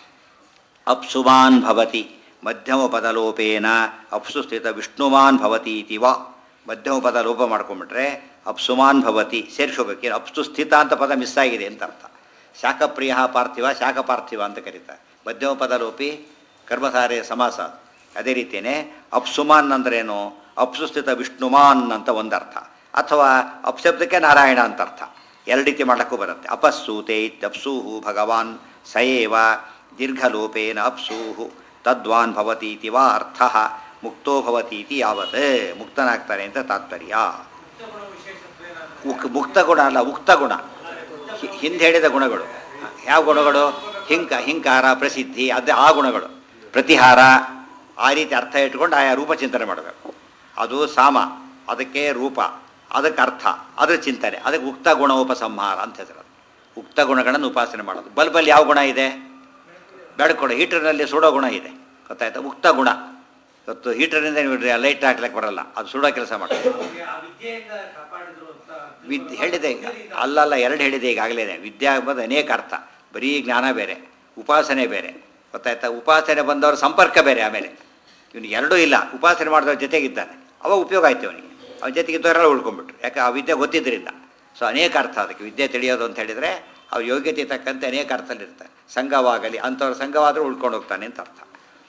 ಅಪ್ಸುಮಾನ್ ಭವತಿ ಮಧ್ಯಮ ಪದಲೋಪೇನ ಅಪ್ಸು ಸ್ಥಿತ ವಿಷ್ಣುಮಾನ್ ಭವತಿ ಇತಿ ವಾ ಮಧ್ಯಮ ಪದ ಲೋಪ ಮಾಡ್ಕೊಂಡ್ಬಿಟ್ರೆ ಅಪ್ಸುಮಾನ್ ಭವತಿ ಸೇರಿಸ್ಕೋಬೇಕು ಅಪ್ಸು ಸ್ಥಿತ ಅಂತ ಪದ ಮಿಸ್ ಆಗಿದೆ ಅಂತ ಅರ್ಥ ಶಾಖಪ್ರಿಯ ಪಾರ್ಥಿವ ಶಾಖ ಪಾರ್ಥಿವ ಅಂತ ಕರೀತಾರೆ ಮಧ್ಯಮ ಪದ ಲೋಪಿ ಕರ್ಮಸಾರೆ ಸಮಾಸ ಅದು. ಅದೇ ರೀತಿಯೇ ಅಪ್ಸುಮಾನ್ ಅಂದ್ರೇನು ಅಪ್ಸು ಸ್ಥಿತ ವಿಷ್ಣುಮಾನ್ ಅಂತ ಒಂದರ್ಥ ಅಥವಾ ಅಪ್ಶಬ್ದಕ್ಕೆ ನಾರಾಯಣ ಅಂತ ಅರ್ಥ ಎರಡು ರೀತಿ ಮಾಡಕ್ಕೂ ಬರುತ್ತೆ ಅಪಸ್ಸೂತೆ ಇತ್ಯಪ್ಸೂಹು ಭಗವಾನ್ ಸಯೇವ ದೀರ್ಘಲೋಪೇನ ಅಪ್ಸೂಹು ತದ್ವಾನ್ ಭವತೀತಿ ವಾ ಅರ್ಥ ಮುಕ್ತೋ ಭವತೀತಿ ಯಾವತ್ ಮುಕ್ತನಾಗ್ತಾನೆ ಅಂತ ತಾತ್ಪರ್ಯ ಗುಣ ವಿಶೇಷತ್ವೇನ ಉಕ್ ಮುಕ್ತ ಗುಣ ಅಲ್ಲ ಉಕ್ತ ಗುಣ ಹಿ- ಹಿಂದೆ ಹೇಳಿದ ಗುಣಗಳು ಯಾವ ಗುಣಗಳು ಹಿಂಕ ಹಿಂಕಾರ ಪ್ರಸಿದ್ಧಿ ಅದೇ ಆ ಗುಣಗಳು ಪ್ರತಿಹಾರ ಆ ರೀತಿ ಅರ್ಥ ಇಟ್ಕೊಂಡು ಆಯಾ ರೂಪ ಚಿಂತನೆ ಮಾಡಬೇಕು ಅದು ಸಾಮ ಅದಕ್ಕೆ ರೂಪ ಅದಕ್ಕೆ ಅರ್ಥ ಅದ್ರ ಚಿಂತನೆ ಅದಕ್ಕೆ ಉಕ್ತ ಗುಣ ಉಪಸಂಹಾರ ಅಂತ ಹೆಸರು ಅದು. ಉಕ್ತ ಗುಣಗಳನ್ನು ಉಪಾಸನೆ ಮಾಡೋದು ಬಲ್ಬಲ್ಲಿ ಯಾವ ಗುಣ ಇದೆ ಬೆಳಕೊಡ ಹೀಟರ್ನಲ್ಲಿ ಸುಡೋ ಗುಣ ಇದೆ ಗೊತ್ತಾಯ್ತಾ ಉಕ್ತ ಗುಣ ಇವತ್ತು ಹೀಟರ್ನಿಂದ ನೀವು ಲೈಟ್ ಹಾಕ್ಲಿಕ್ಕೆ ಬರಲ್ಲ ಅದು ಸುಡೋ ಕೆಲಸ ಮಾಡೋದು ಅವ್ರಿಗೆ ಆ ವಿದ್ಯೆಯಿಂದ ಕಾಪಾಡಿದ್ರು ಅಂತ ವಿದ್ ಹೇಳಿದೆ ಈಗ ಅಲ್ಲಲ್ಲ ಎರಡು ಹೇಳಿದೆ ಈಗಾಗಲೇ ವಿದ್ಯಾ ಎಂಬುದು ಅನೇಕ ಅರ್ಥ ಬರೀ ಜ್ಞಾನ ಬೇರೆ ಉಪಾಸನೆ ಬೇರೆ ಗೊತ್ತಾಯ್ತಾ ಉಪಾಸನೆ ಬಂದವ್ರ ಸಂಪರ್ಕ ಬೇರೆ ಆಮೇಲೆ ಇವನಿಗೆ ಎರಡೂ ಇಲ್ಲ ಉಪಾಸನೆ ಮಾಡಿದವ್ರ ಜೊತೆಗಿದ್ದಾನೆ ಅವಾಗ ಉಪಯೋಗ ಆಯ್ತು ಅವನಿಗೆ ಅವನ ಜೊತೆಗಿದ್ದವರೆಲ್ಲ ಉಳ್ಕೊಂಡ್ಬಿಟ್ರು ಯಾಕೆ ಆ ವಿದ್ಯೆ ಗೊತ್ತಿದ್ದರಿಂದ ಸೊ ಅನೇಕ ಅರ್ಥ ಅದಕ್ಕೆ ವಿದ್ಯೆ ತಿಳಿಯೋದು ಅಂತ ಹೇಳಿದರೆ ಅವ್ರ ಯೋಗ್ಯತೆ ತಕ್ಕಂತೆ ಅನೇಕ ಅರ್ಥದಲ್ಲಿರ್ತಾರೆ ಸಂಘವಾಗಲಿ ಅಂಥವ್ರ ಸಂಘವಾದರೂ ಉಳ್ಕೊಂಡು ಹೋಗ್ತಾನೆ ಅಂತ ಅರ್ಥ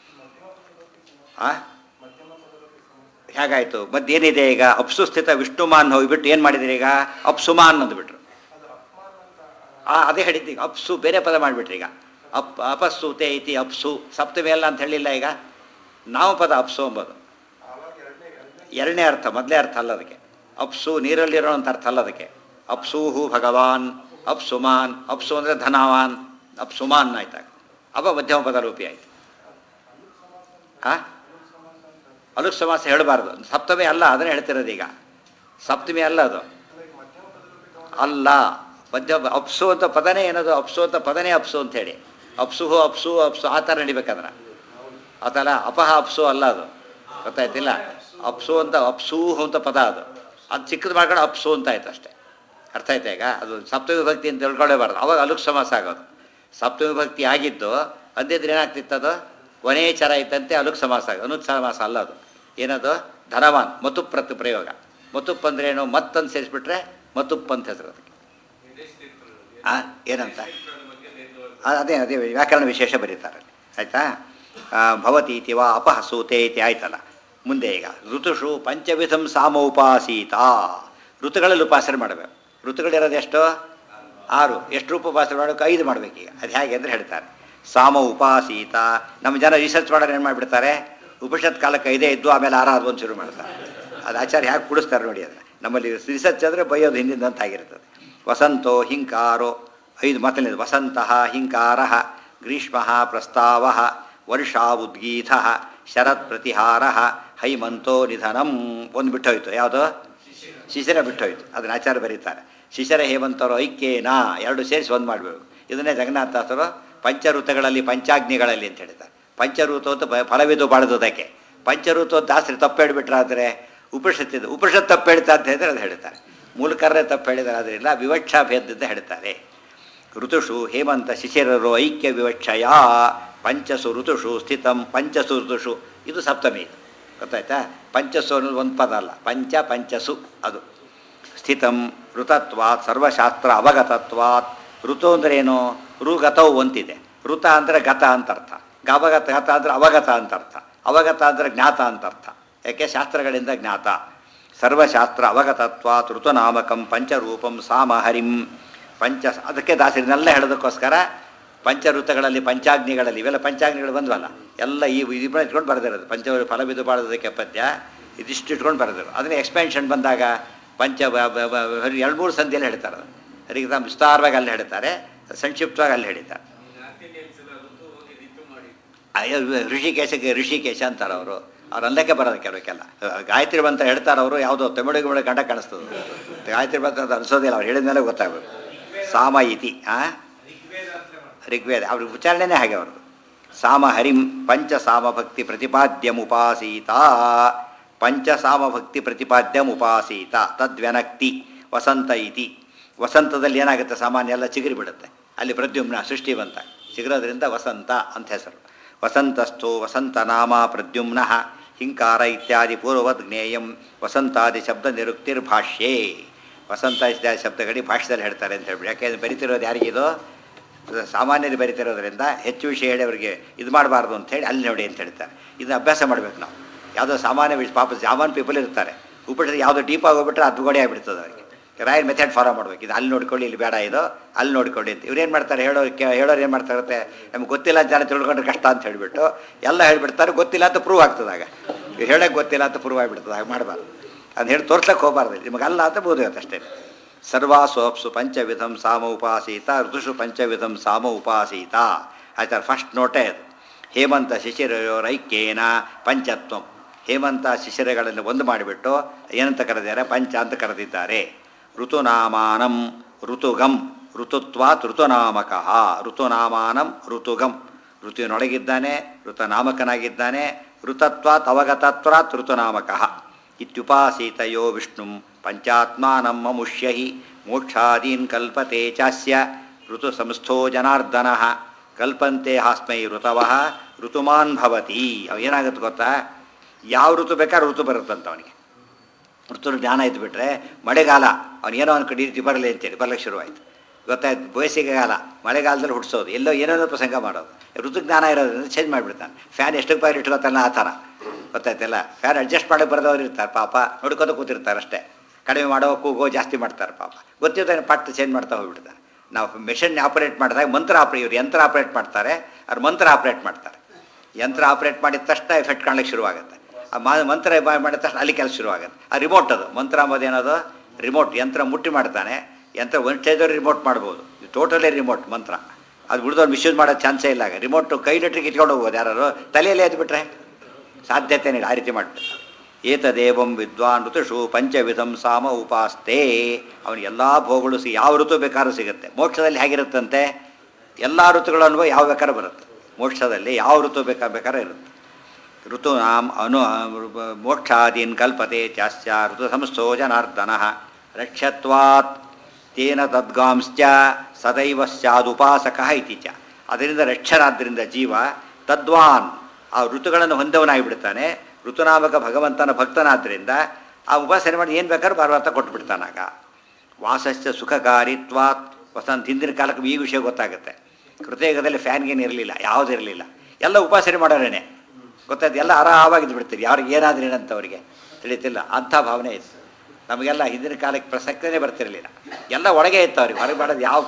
ಆ ಹೇಗಾಯಿತು ಮತ್ತೇನಿದೆ ಈಗ ಅಪ್ಸು ಸ್ಥಿತ ವಿಷ್ಣುಮಾನ್ ಹೋಗಿಬಿಟ್ಟು ಏನು ಮಾಡಿದ್ರಿ ಈಗ ಅಪ್ಸುಮಾನ್ ಅಂದ್ಬಿಟ್ರು ಆ ಅದೇ ಹೇಳಿದ್ದು ಈಗ ಅಪ್ಸು ಬೇರೆ ಪದ ಮಾಡಿಬಿಟ್ರಿ ಈಗ ಅಪ್ ಅಪಸ್ಸುತೆ ಐತಿ ಅಪ್ಸು ಸಪ್ತಮಿ ಅಲ್ಲ ಅಂತ ಹೇಳಿಲ್ಲ ಈಗ ನಾವು ಪದ ಅಪ್ಸು ಎಂಬುದು ಎರಡನೇ ಅರ್ಥ ಮೊದಲೇ ಅರ್ಥ ಅಲ್ಲ ಅದಕ್ಕೆ ಅಪ್ಸು ನೀರಲ್ಲಿರೋ ಅಂತ ಅರ್ಥ ಅಲ್ಲ ಅದಕ್ಕೆ ಅಪ್ಸೂಹು ಭಗವಾನ್ ಅಪ್ಸುಮಾನ್ ಅಪ್ಸು ಅಂದರೆ ಧನವಾನ್ ಅಪ್ಸುಮಾನ್ ಆಯ್ತಾಗ ಅವ ಮಧ್ಯಮ ಪದ ರೂಪಿ ಆಯ್ತು ಆ ಅಲುಕ್ ಸಮಾಸ ಹೇಳಬಾರ್ದು ಸಪ್ತಮಿ ಅಲ್ಲ ಅದನ್ನೇ ಹೇಳ್ತಿರೋದು ಈಗ ಸಪ್ತಮಿ ಅಲ್ಲ ಅದು ಅಲ್ಲ ಮಧ್ಯ ಅಪ್ಸು ಅಂತ ಪದನೇ ಏನದು ಅಪ್ಸು ಅಂತ ಪದನೇ ಅಪ್ಸು ಅಂತ ಹೇಳಿ ಅಪ್ಸುಹು ಅಪ್ಸು ಅಪ್ಸು ಆ ಥರ ನಡಿಬೇಕಂದ್ರೆ ಆ ಥರ ಅಪಹ ಅಪ್ಸು ಅಲ್ಲ ಅದು ಗೊತ್ತಾಯ್ತಿಲ್ಲ ಅಪ್ಸು ಅಂತ ಅಪ್ಸೂಹು ಅಂತ ಪದ ಅದು ಅದು ಚಿಕ್ಕದು ಮಾಡ್ಕೊಂಡು ಅಪ್ಸು ಅಂತ ಆಯ್ತು ಅಷ್ಟೇ ಅರ್ಥ ಆಯ್ತಾ ಈಗ ಅದು ಸಪ್ತಮಿ ಭಕ್ತಿ ಅಂತ ತಿಳ್ಕೊಳ್ಳೇಬಾರ್ದು ಅವಾಗ ಅಲುಕ್ ಸಮಾಸ ಆಗೋದು ಸಪ್ತಮಿ ಭಕ್ತಿ ಆಗಿದ್ದು ಅಂದಿದ್ರೆ ಏನಾಗ್ತಿತ್ತು ಅದು ಕೊನೆಯ ಚರ ಇದ್ದಂತೆ ಅಲುಕ್ ಸಮಾಸ ಆಗ ಅನುಕ್ ಸಮಾಸ ಅಲ್ಲ ಅದು ಏನದು ಧನವಾನ್ ಮತ್ತು ಪ್ರತ್ ಪ್ರಯೋಗ ಮತ್ತುಪ್ಪು ಅಂದ್ರೆ ಏನು ಮತ್ತಂತ ಸೇರಿಸ್ಬಿಟ್ರೆ ಮತ್ತುಪ್ಪು ಅಂತ ಹೆಸರು ಅದಕ್ಕೆ ಆ, ಏನಂತ ಆ, ಅದೇ ಅದೇ ವ್ಯಾಕರಣ ವಿಶೇಷ ಬರೀತಾರೆ ಆಯ್ತಾ ಆ, ಭವತಿ ಇತಿ ವಾ ಅಪಹಸೂತೆ ಇತಿ ಆಯ್ತಲ್ಲ ಮುಂದೆ ಈಗ ಋತುಷು ಪಂಚವಿಧಂ ಸಾಮೋಪಾಸೀತ ಋತುಗಳಲ್ಲಿ ಉಪಾಸನೆ ಮಾಡಬೇಕು ಋತುಗಳಿರೋದು ಎಷ್ಟು ಆರು ಎಷ್ಟು ರೂಪ ಉಪಾಸನೆ ಮಾಡಬೇಕು ಐದು ಮಾಡಬೇಕೀಗ ಅದು ಹೇಗೆ ಅಂದರೆ ಹೇಳ್ತಾರೆ ಸಾಮ ಉಪಾಸೀತ ನಮ್ಮ ಜನ ರಿಸರ್ಚ್ ಮಾಡೋರು ಏನು ಮಾಡಿಬಿಡ್ತಾರೆ ಉಪನಿಷತ್ ಕಾಲಕ್ಕೆ ಐದೇ ಇದ್ದು ಆಮೇಲೆ ಆರಾರು ಒಂದು ಶುರು ಮಾಡ್ತಾರೆ ಅದು ಆಚಾರ್ಯ ಹೇಗೆ ಕುಡಿಸ್ತಾರೆ ನೋಡಿ ಅದನ್ನು ನಮ್ಮಲ್ಲಿ ರಿಸರ್ಚ್ ಅಂದರೆ ಬೈಯೋದು ಹಿಂದಿಂದ ಅಂತ ಆಗಿರ್ತದೆ ವಸಂತೋ ಹಿಂಕಾರೋ ಐದು ಮೊದಲನೇದು ವಸಂತ ಹಿಂಕಾರ ಗ್ರೀಷ್ಮ ಪ್ರಸ್ತಾವ ವರ್ಷಾ ಉದ್ಗೀತ ಶರತ್ ಪ್ರತಿಹಾರ ಹೈಮಂತೋ ನಿಧನಂ ಒಂದು ಬಿಟ್ಟೋಯ್ತು ಯಾವುದು ಶಿಶಿರ ಬಿಟ್ಟೋಯ್ತು ಅದನ್ನ ಆಚಾರ್ಯ ಬರೀತಾರೆ ಶಿಶಿರ ಹೇಮಂತರು ಐಕ್ಯೇನಾ ಎರಡು ಸೇರಿಸಿ ಒಂದು ಮಾಡಬೇಕು ಇದನ್ನೇ ಜಗನ್ನಾಥಾಸರು ಪಂಚಋತುಗಳಲ್ಲಿ ಪಂಚಾಗ್ನಿಗಳಲ್ಲಿ ಅಂತ ಹೇಳ್ತಾರೆ ಪಂಚಋತು ಅಂತ ಬ- ಫಲವಿದು ಬಾಳದುದಕ್ಕೆ ಪಂಚಋತು ಅಂತ ದಾಸರಿ ತಪ್ಪು ಹೇಳ್ಬಿಟ್ರಾದ್ರೆ ಉಪನಿಷತ್ತಿದ್ದು ಉಪನಿಷತ್ ತಪ್ಪು ಹೇಳ್ತಾ ಅಂತ ಹೇಳಿದ್ರೆ ಅದು ಹೇಳ್ತಾರೆ ಮೂಲಕರೇ ತಪ್ಪು ಹೇಳಿದ್ರೆ ಅದರಿಂದ ವಿವಕ್ಷಾ ಭೇದದಿಂದ ಹೇಳ್ತಾರೆ ಋತುಷು ಹೇಮಂತ ಶಿಶಿರರು ಐಕ್ಯ ವಿವಕ್ಷಯ ಪಂಚಸು ಋತುಷು ಸ್ಥಿತಂ ಪಂಚಸು ಋತುಷು ಇದು ಸಪ್ತಮಿ ಇದು ಗೊತ್ತಾಯ್ತಾ ಪಂಚಸು ಅನ್ನೋದು ಒಂದು ಪದ ಅಲ್ಲ ಪಂಚ ಪಂಚಸು ಅದು ಸ್ಥಿತಂ ಋತತ್ವಾತ್ ಸರ್ವಶಾಸ್ತ್ರ ಅವಗತತ್ವಾತ್ ಋತು ಅಂದ್ರೆ ಏನು ಋಗತವು ಅಂತಿದೆ ಋತ ಅಂದರೆ ಗತ ಅಂತ ಅರ್ಥ ಗವಗತ ಗತ ಅಂದರೆ ಅವಗತ ಅಂತ ಅರ್ಥ ಅವಗತ ಅಂದರೆ ಜ್ಞಾತ ಅಂತ ಅರ್ಥ ಯಾಕೆ ಶಾಸ್ತ್ರಗಳಿಂದ ಜ್ಞಾತ ಸರ್ವಶಾಸ್ತ್ರ ಅವಗತತ್ವಾತ್ ಋತುನಾಮಕಂ ಪಂಚರೂಪಂ ಸಾಮಹರಿಂ ಪಂಚ ಅದಕ್ಕೆ ದಾಸರಿನೆಲ್ಲ ಹೇಳೋದಕ್ಕೋಸ್ಕರ ಪಂಚಋತುಗಳಲ್ಲಿ ಪಂಚಾಗ್ನಿಗಳಲ್ಲಿ ಇವೆಲ್ಲ ಪಂಚಾಗ್ನಿಗಳು ಬಂದ್ವಲ್ಲ ಎಲ್ಲ ಈ ಇದನ್ನ ಇಟ್ಕೊಂಡು ಬರೆದಿರೋದು ಪಂಚ ಫಲವಿದು ಬಾಳೋದಕ್ಕೆ ಪದ್ಯ ಇದಿಷ್ಟು ಇಟ್ಕೊಂಡು ಬರೆದಿರೋದು ಅದನ್ನ ಎಕ್ಸ್ಪೆನ್ಷನ್ ಬಂದಾಗ ಪಂಚ ಬ- ಬ- ಬ- ಬರೀ ಎರಡು ಮೂರು ಸಂಧಿಯಲ್ಲಿ ಹೇಳ್ತಾರೆ ಅದು ಅದಕ್ಕೆ ತಾವು ವಿಸ್ತಾರವಾಗಿ ಅಲ್ಲಿ ಹೇಳ್ತಾರೆ ಸಂಕ್ಷಿಪ್ತವಾಗಿ ಅಲ್ಲಿ ಹೇಳಿದ್ದಾರೆ ಅಯ್ಯೋ, ಋಷಿಕೇಶಕ್ಕೆ ಋಷಿಕೇಶ ಅಂತಾರೆ ಅವರು ಅವ್ರು ಅಲ್ಲಕ್ಕೆ ಬರೋದು ಕೆಲವಕ್ಕೆಲ್ಲ ಗಾಯತ್ರಿ ಮಂತ್ರ ಹೇಳ್ತಾರೆ ಅವರು ಯಾವುದೋ ತಮಿಳು ಗಿಮಿಳು ಕಂಡ ಕಾಣಿಸ್ತದೆ ಗಾಯತ್ರಿ ಮಂತ್ರ ಅದು ಅನಿಸೋದಿಲ್ಲ ಅವ್ರು ಹೇಳಿದ ಮೇಲೆ ಗೊತ್ತಾಗಬೇಕು ಸಾಮ ಇತಿ ಆ ಋಗ್ವೇದ ಅಂತಲೇ ಮಾಡ್ತಾರೆ ಋಗ್ವೇದ ಅವ್ರ ಉಚ್ಚಾರಣೆನೇ ಹಾಗೆ ಅವ್ರದ್ದು ಸಾಮ ಹರಿಂ ಪಂಚ ಸಾಮ ಭಕ್ತಿ ಪ್ರತಿಪಾದ್ಯಮುಪಾಸೀತ ಪಂಚ ಸಾಮ ಭಕ್ತಿ ಪ್ರತಿಪಾದ್ಯಮುಪಾಸೀತ ತದ್ವ್ಯನಕ್ತಿ ವಸಂತ ಇತಿ ವಸಂತದಲ್ಲಿ ಏನಾಗುತ್ತೆ ಸಾಮಾನ್ಯ ಎಲ್ಲ ಚಿಗುರಿ ಬಿಡುತ್ತೆ ಅಲ್ಲಿ ಪ್ರದ್ಯುಮ್ನ ಸೃಷ್ಟಿ ಬಂತ ಚಿಗುರೋದ್ರಿಂದ ವಸಂತ ಅಂತ ಹೆಸರು ವಸಂತಸ್ಥೋ ವಸಂತ ನಾಮ ಪ್ರದ್ಯುಮ್ನ ಹಿಂಕಾರ ಇತ್ಯಾದಿ ಪೂರ್ವವದ್ ಜ್ಞೇಯಂ ವಸಂತಾದಿ ಶಬ್ದ ನಿರುಕ್ತಿರ್ಭಾಷ್ಯೇ ವಸಂತ ಇತ್ಯಾದಿ ಶಬ್ದಗಳಿಗೆ ಭಾಷ್ಯದಲ್ಲಿ ಹೇಳ್ತಾರೆ ಅಂತ ಹೇಳ್ಬಿಡಿ ಯಾಕೆ ಬರಿತಿರೋದು ಯಾರಿಗಿದು ಸಾಮಾನ್ಯರು ಬರಿತಿರೋದ್ರಿಂದ ಹೆಚ್ಚು ವಿಷಯ ಹೇಳಿ ಅವರಿಗೆ ಇದು ಮಾಡಬಾರ್ದು ಅಂತ ಹೇಳಿ ಅಲ್ಲಿ ನೋಡಿ ಅಂತ ಹೇಳ್ತಾರೆ ಇದನ್ನ ಅಭ್ಯಾಸ ಮಾಡಬೇಕು ನಾವು ಯಾವುದೋ ಸಾಮಾನ್ಯ ವಿಷಯ ಪಾಪ ಸಾಮಾನ್ಯ ಪೀಪಲ್ ಇರ್ತಾರೆ ಉಪ್ಪಿಟ್ರೆ ಯಾವುದೋ ಡೀಪ್ ಆಗೋಗ್ಬಿಟ್ರೆ ಅದು ಗೋಡೆ ಆಗಿಬಿಡ್ತದೆ ಅವರಿಗೆ ರಾಯರ್ ಮೆಥಡ್ ಫಾಲೋ ಮಾಡ್ಬೇಕು ಇದು ಅಲ್ಲಿ ನೋಡ್ಕೊಳ್ಳಿ ಇಲ್ಲಿ ಬೇಡ ಇದು ಅಲ್ಲಿ ನೋಡ್ಕೊಳ್ಳಿ ಅಂತ ಇವ್ರು ಏನು ಮಾಡ್ತಾರೆ ಹೇಳೋ ಹೇಳೋರು ಏನು ಮಾಡ್ತಾರೆ ನಮ್ಗೆ ಗೊತ್ತಿಲ್ಲ ಅಂತ ಜನ ತಿಳ್ಕೊಂಡ್ರೆ ಕಷ್ಟ ಅಂತ ಹೇಳಿಬಿಟ್ಟು ಎಲ್ಲ ಹೇಳ್ಬಿಡ್ತಾರೆ ಗೊತ್ತಿಲ್ಲ ಅಂತ ಪ್ರೂವ್ ಆಗ್ತದಾಗ ಇವ್ರು ಹೇಳೋಕ್ಕೆ ಗೊತ್ತಿಲ್ಲ ಅಂತ ಪ್ರೂವ್ ಆಗಿಬಿಡ್ತದೆ ಹಾಗೆ ಮಾಡಬಾರ್ದು ಅದು ಹೇಳಿ ತೋರ್ಸ್ಲಕ್ಕೆ ಹೋಗಬಾರ್ದು ನಿಮಗೆ ಅಲ್ಲ ಅಂತ ಬೋಧಗುತ್ತೆ ಅಷ್ಟೇ ಸರ್ವಾಸು ಅಪ್ಸು ಪಂಚವಿಧಂ ಸಾಮ ಉಪಾಸೀತ ಋತುಷು ಪಂಚವಿಧಂ ಸಾಮ ಉಪಾಸೀತ ಆಯ್ತಾರೆ ಫಸ್ಟ್ ನೋಟೇ ಅದು ಹೇಮಂತ ಶಿಶಿರೈಕ್ಯೇನ ಪಂಚತ್ವಂ ಹೇಮಂತ ಶಿಶಿರಗಳನ್ನು ಒಂದು ಮಾಡಿಬಿಟ್ಟು ಏನಂತ ಕರೆದಿದ್ದಾರೆ ಪಂಚ ಅಂತ ಕರೆದಿದ್ದಾರೆ ಋತುನಾಮಾನಂ ಋತುಗಂ ಋತುತ್ವಾತ್ ಋತುನಾಮಕಃ ಋತುನಾಮಾನಂ ಋತುಗಂ ಋತುವಿನೊಳಗಿದ್ದಾನೆ ಋತನಾಮಕನಾಗಿದ್ದಾನೆ ಋತತ್ವಾತ್ ಅವಗತತ್ವಾತ್ ಋತುನಾಮಕಃ ಇತ್ಯುಪಾಸೀತಯೋ ವಿಷ್ಣುಂ ಪಂಚಾತ್ಮಾನಂ ಮಮುಷ್ಯ ಹಿ ಮೋಕ್ಷಾದೀನ್ ಕಲ್ಪತೆ ಚಾಸ್ಯ ಋತು ಸಂಸ್ಥೋ ಜನಾರ್ದನ ಕಲ್ಪಂತೆ ಹಾಸ್ಮೈ ಋತವಃ ಋತುಮಾನ್ ಭವತಿ ಅವ ಏನಾಗುತ್ತೆ ಗೊತ್ತಾ ಯಾವ ಋತು ಬೇಕಾದ್ರೆ ಋತು ಬರುತ್ತಂತ ಅವನಿಗೆ ಋತು ಜ್ಞಾನ ಇದ್ದು ಬಿಟ್ರೆ ಮಳೆಗಾಲ ಅವನೇನೋ ಅವ್ನ ಕಡೆ ರೀತಿ ಬರಲಿ ಅಂತೇಳಿ ಬರ್ಲಿಕ್ಕೆ ಶುರುವಾಯಿತು ಗೊತ್ತಾಯ್ತು ಬೇಸಿಗೆಗಾಲ ಮಳೆಗಾಲದಲ್ಲಿ ಹುಡ್ಸೋದು ಎಲ್ಲೋ ಏನೇನೋ ಪ್ರಸಂಗ ಮಾಡೋದು ಋತು ಜ್ಞಾನ ಇರೋದ್ರಿಂದ ಚೇಂಜ್ ಮಾಡಿಬಿಡ್ತಾನೆ ಫ್ಯಾನ್ ಎಷ್ಟಕ್ಕೆ ಬಾರಿ ಇಟ್ಕೋತಾನೆ ಆ ಥರ ಗೊತ್ತಾಯ್ತಲ್ಲ ಫ್ಯಾನ್ ಅಡ್ಜಸ್ಟ್ ಮಾಡೋಕೆ ಬರೆದವ್ರು ಇರ್ತಾರೆ ಪಾಪ ನೋಡ್ಕೋತ ಕೂತಿರ್ತಾರೆ ಅಷ್ಟೇ ಕಡಿಮೆ ಮಾಡೋ ಕೂಗೋ ಜಾಸ್ತಿ ಮಾಡ್ತಾರೆ ಪಾಪ ಗೊತ್ತಿದ್ದಾನೆ ಪಟ್ಟು ಚೇಂಜ್ ಮಾಡ್ತಾ ಹೋಗ್ಬಿಡ್ತಾರೆ ನಾವು ಮೆಷಿನ್ ಆಪರೇಟ್ ಮಾಡಿದಾಗ ಮಂತ್ರ ಆಪ್ರೇ ಇವ್ರು ಯಂತ್ರ ಆಪ್ರೇಟ್ ಮಾಡ್ತಾರೆ ಅವ್ರು ಮಂತ್ರ ಆಪ್ರೇಟ್ ಮಾಡ್ತಾರೆ ಯಂತ್ರ ಆಪ್ರೇಟ್ ಮಾಡಿದ ತಕ್ಷಣ ಎಫೆಕ್ಟ್ ಕಾಣ್ಲಿಕ್ಕೆ ಶುರುವಾಗುತ್ತೆ ಆ ಮಾ ಮಂತ್ರ ಬ- ಮಾಡಿದ ತಕ್ಷಣ ಅಲ್ಲಿ ಕೆಲಸ ಶುರುವಾಗುತ್ತೆ ಆ ರಿಮೋಟ್ ಅದು ಮಂತ್ರ ಅಂಬೋದು ಏನದು ರಿಮೋಟ್ ಯಂತ್ರ ಮುಟ್ಟಿ ಮಾಡ್ತಾನೆ ಯಂತ್ರ ಒಂದು ಸ್ಟೇಜಲ್ಲಿ ರಿಮೋಟ್ ಮಾಡ್ಬೋದು ಇದು ಟೋಟಲಿ ರಿಮೋಟ್ ಮಂತ್ರ ಅದು ಉಳಿದವ್ರು ಮಿಸ್ಯೂಸ್ ಮಾಡೋ ಚಾನ್ಸೇ ಇಲ್ಲ ಆಗ ರಿಮೋಟ್ ಕೈಲಿಟ್ರಿಗೆ ಇಟ್ಕೊಂಡು ಹೋಗ್ಬೋದು ಯಾರು ತಲೆಯಲ್ಲೇ ಎದ್ಬಿಟ್ರೆ ಸಾಧ್ಯತೆ ಇಲ್ಲ ಆ ರೀತಿ ಮಾಡಿಬಿಡ್ತಾರೆ ಏತದೇವಂ ವಿದ್ವಾನ್ ಋತುಷು ಪಂಚವಿಧಂ ಸಾಮ ಉಪಾಸ್ತೆ ಅವನಿಗೆ ಎಲ್ಲ ಭೋಗಗಳು ಸಿ ಯಾವ ಋತು ಬೇಕಾದ್ರೂ ಸಿಗುತ್ತೆ ಮೋಕ್ಷದಲ್ಲಿ ಹೇಗಿರುತ್ತಂತೆ ಎಲ್ಲ ಋತುಗಳ ಅನುಭವ ಯಾವ ಬೇಕಾದ್ರೂ ಬರುತ್ತೆ ಮೋಕ್ಷದಲ್ಲಿ ಯಾವ ಋತು ಬೇಕಾ ಬೇಕಾದ್ರೆ ಇರುತ್ತೆ ಋತು ನಾಮ್ ಅನು ಮೋಕ್ಷಾದೀನ್ ಕಲ್ಪತೆ ಚಾಸ್ಯ ಋತು ಸಂಸ್ಥೋ ಜನಾರ್ದನ ರಕ್ಷತ್ವಾತ್ ತೇನ ತದ್ಗಾಂಶ್ಚ ಸದೈವ ಸ್ಯಾದುಪಾಸಕ ಇತಿ ಚ ಅದರಿಂದ ರಕ್ಷನಾದ್ದರಿಂದ ಜೀವ ತದ್ವಾನ್ ಆ ಋತುಗಳನ್ನು ಹೊಂದವನಾಗಿ ಬಿಡ್ತಾನೆ ಋತುನಾಮಕ ಭಗವಂತನ ಭಕ್ತನಾದ್ದರಿಂದ ಆ ಉಪಾಸನೆ ಮಾಡಿ ಏನು ಬೇಕಾದ್ರೂ ಭಾರತ ಕೊಟ್ಬಿಡ್ತಾನಾಗ ವಾಸಸ್ಯ ಸುಖಕಾರಿತ್ವಾತ್ ವಸಂತ ಹಿಂದಿನ ಕಾಲಕ್ಕೆ ಈ ವಿಷಯ ಗೊತ್ತಾಗುತ್ತೆ ಕೃತಯುಗದಲ್ಲಿ ಫ್ಯಾನ್ಗೇನು ಇರಲಿಲ್ಲ ಯಾವುದೂ ಇರಲಿಲ್ಲ ಎಲ್ಲ ಉಪಾಸನೆ ಮಾಡೋರೇನೆ ಗೊತ್ತಾಯ್ತು ಎಲ್ಲ ಆರಾಮಾಗಿದ್ದು ಬಿಡ್ತೀರಿ ಯಾರಿಗೆ ಏನಾದ್ರೂ ಏನಂತ ಅವರಿಗೆ ತಿಳಿತಿಲ್ಲ ಅಂಥ ಭಾವನೆ ಇತ್ತು ನಮಗೆಲ್ಲ ಹಿಂದಿನ ಕಾಲಕ್ಕೆ ಪ್ರಸಕ್ತಿನೇ ಬರ್ತಿರಲಿಲ್ಲ ಎಲ್ಲ ಒಳಗೆ ಇತ್ತು ಅವ್ರಿಗೆ ಹೊರಗೆ ಮಾಡೋದು ಯಾವ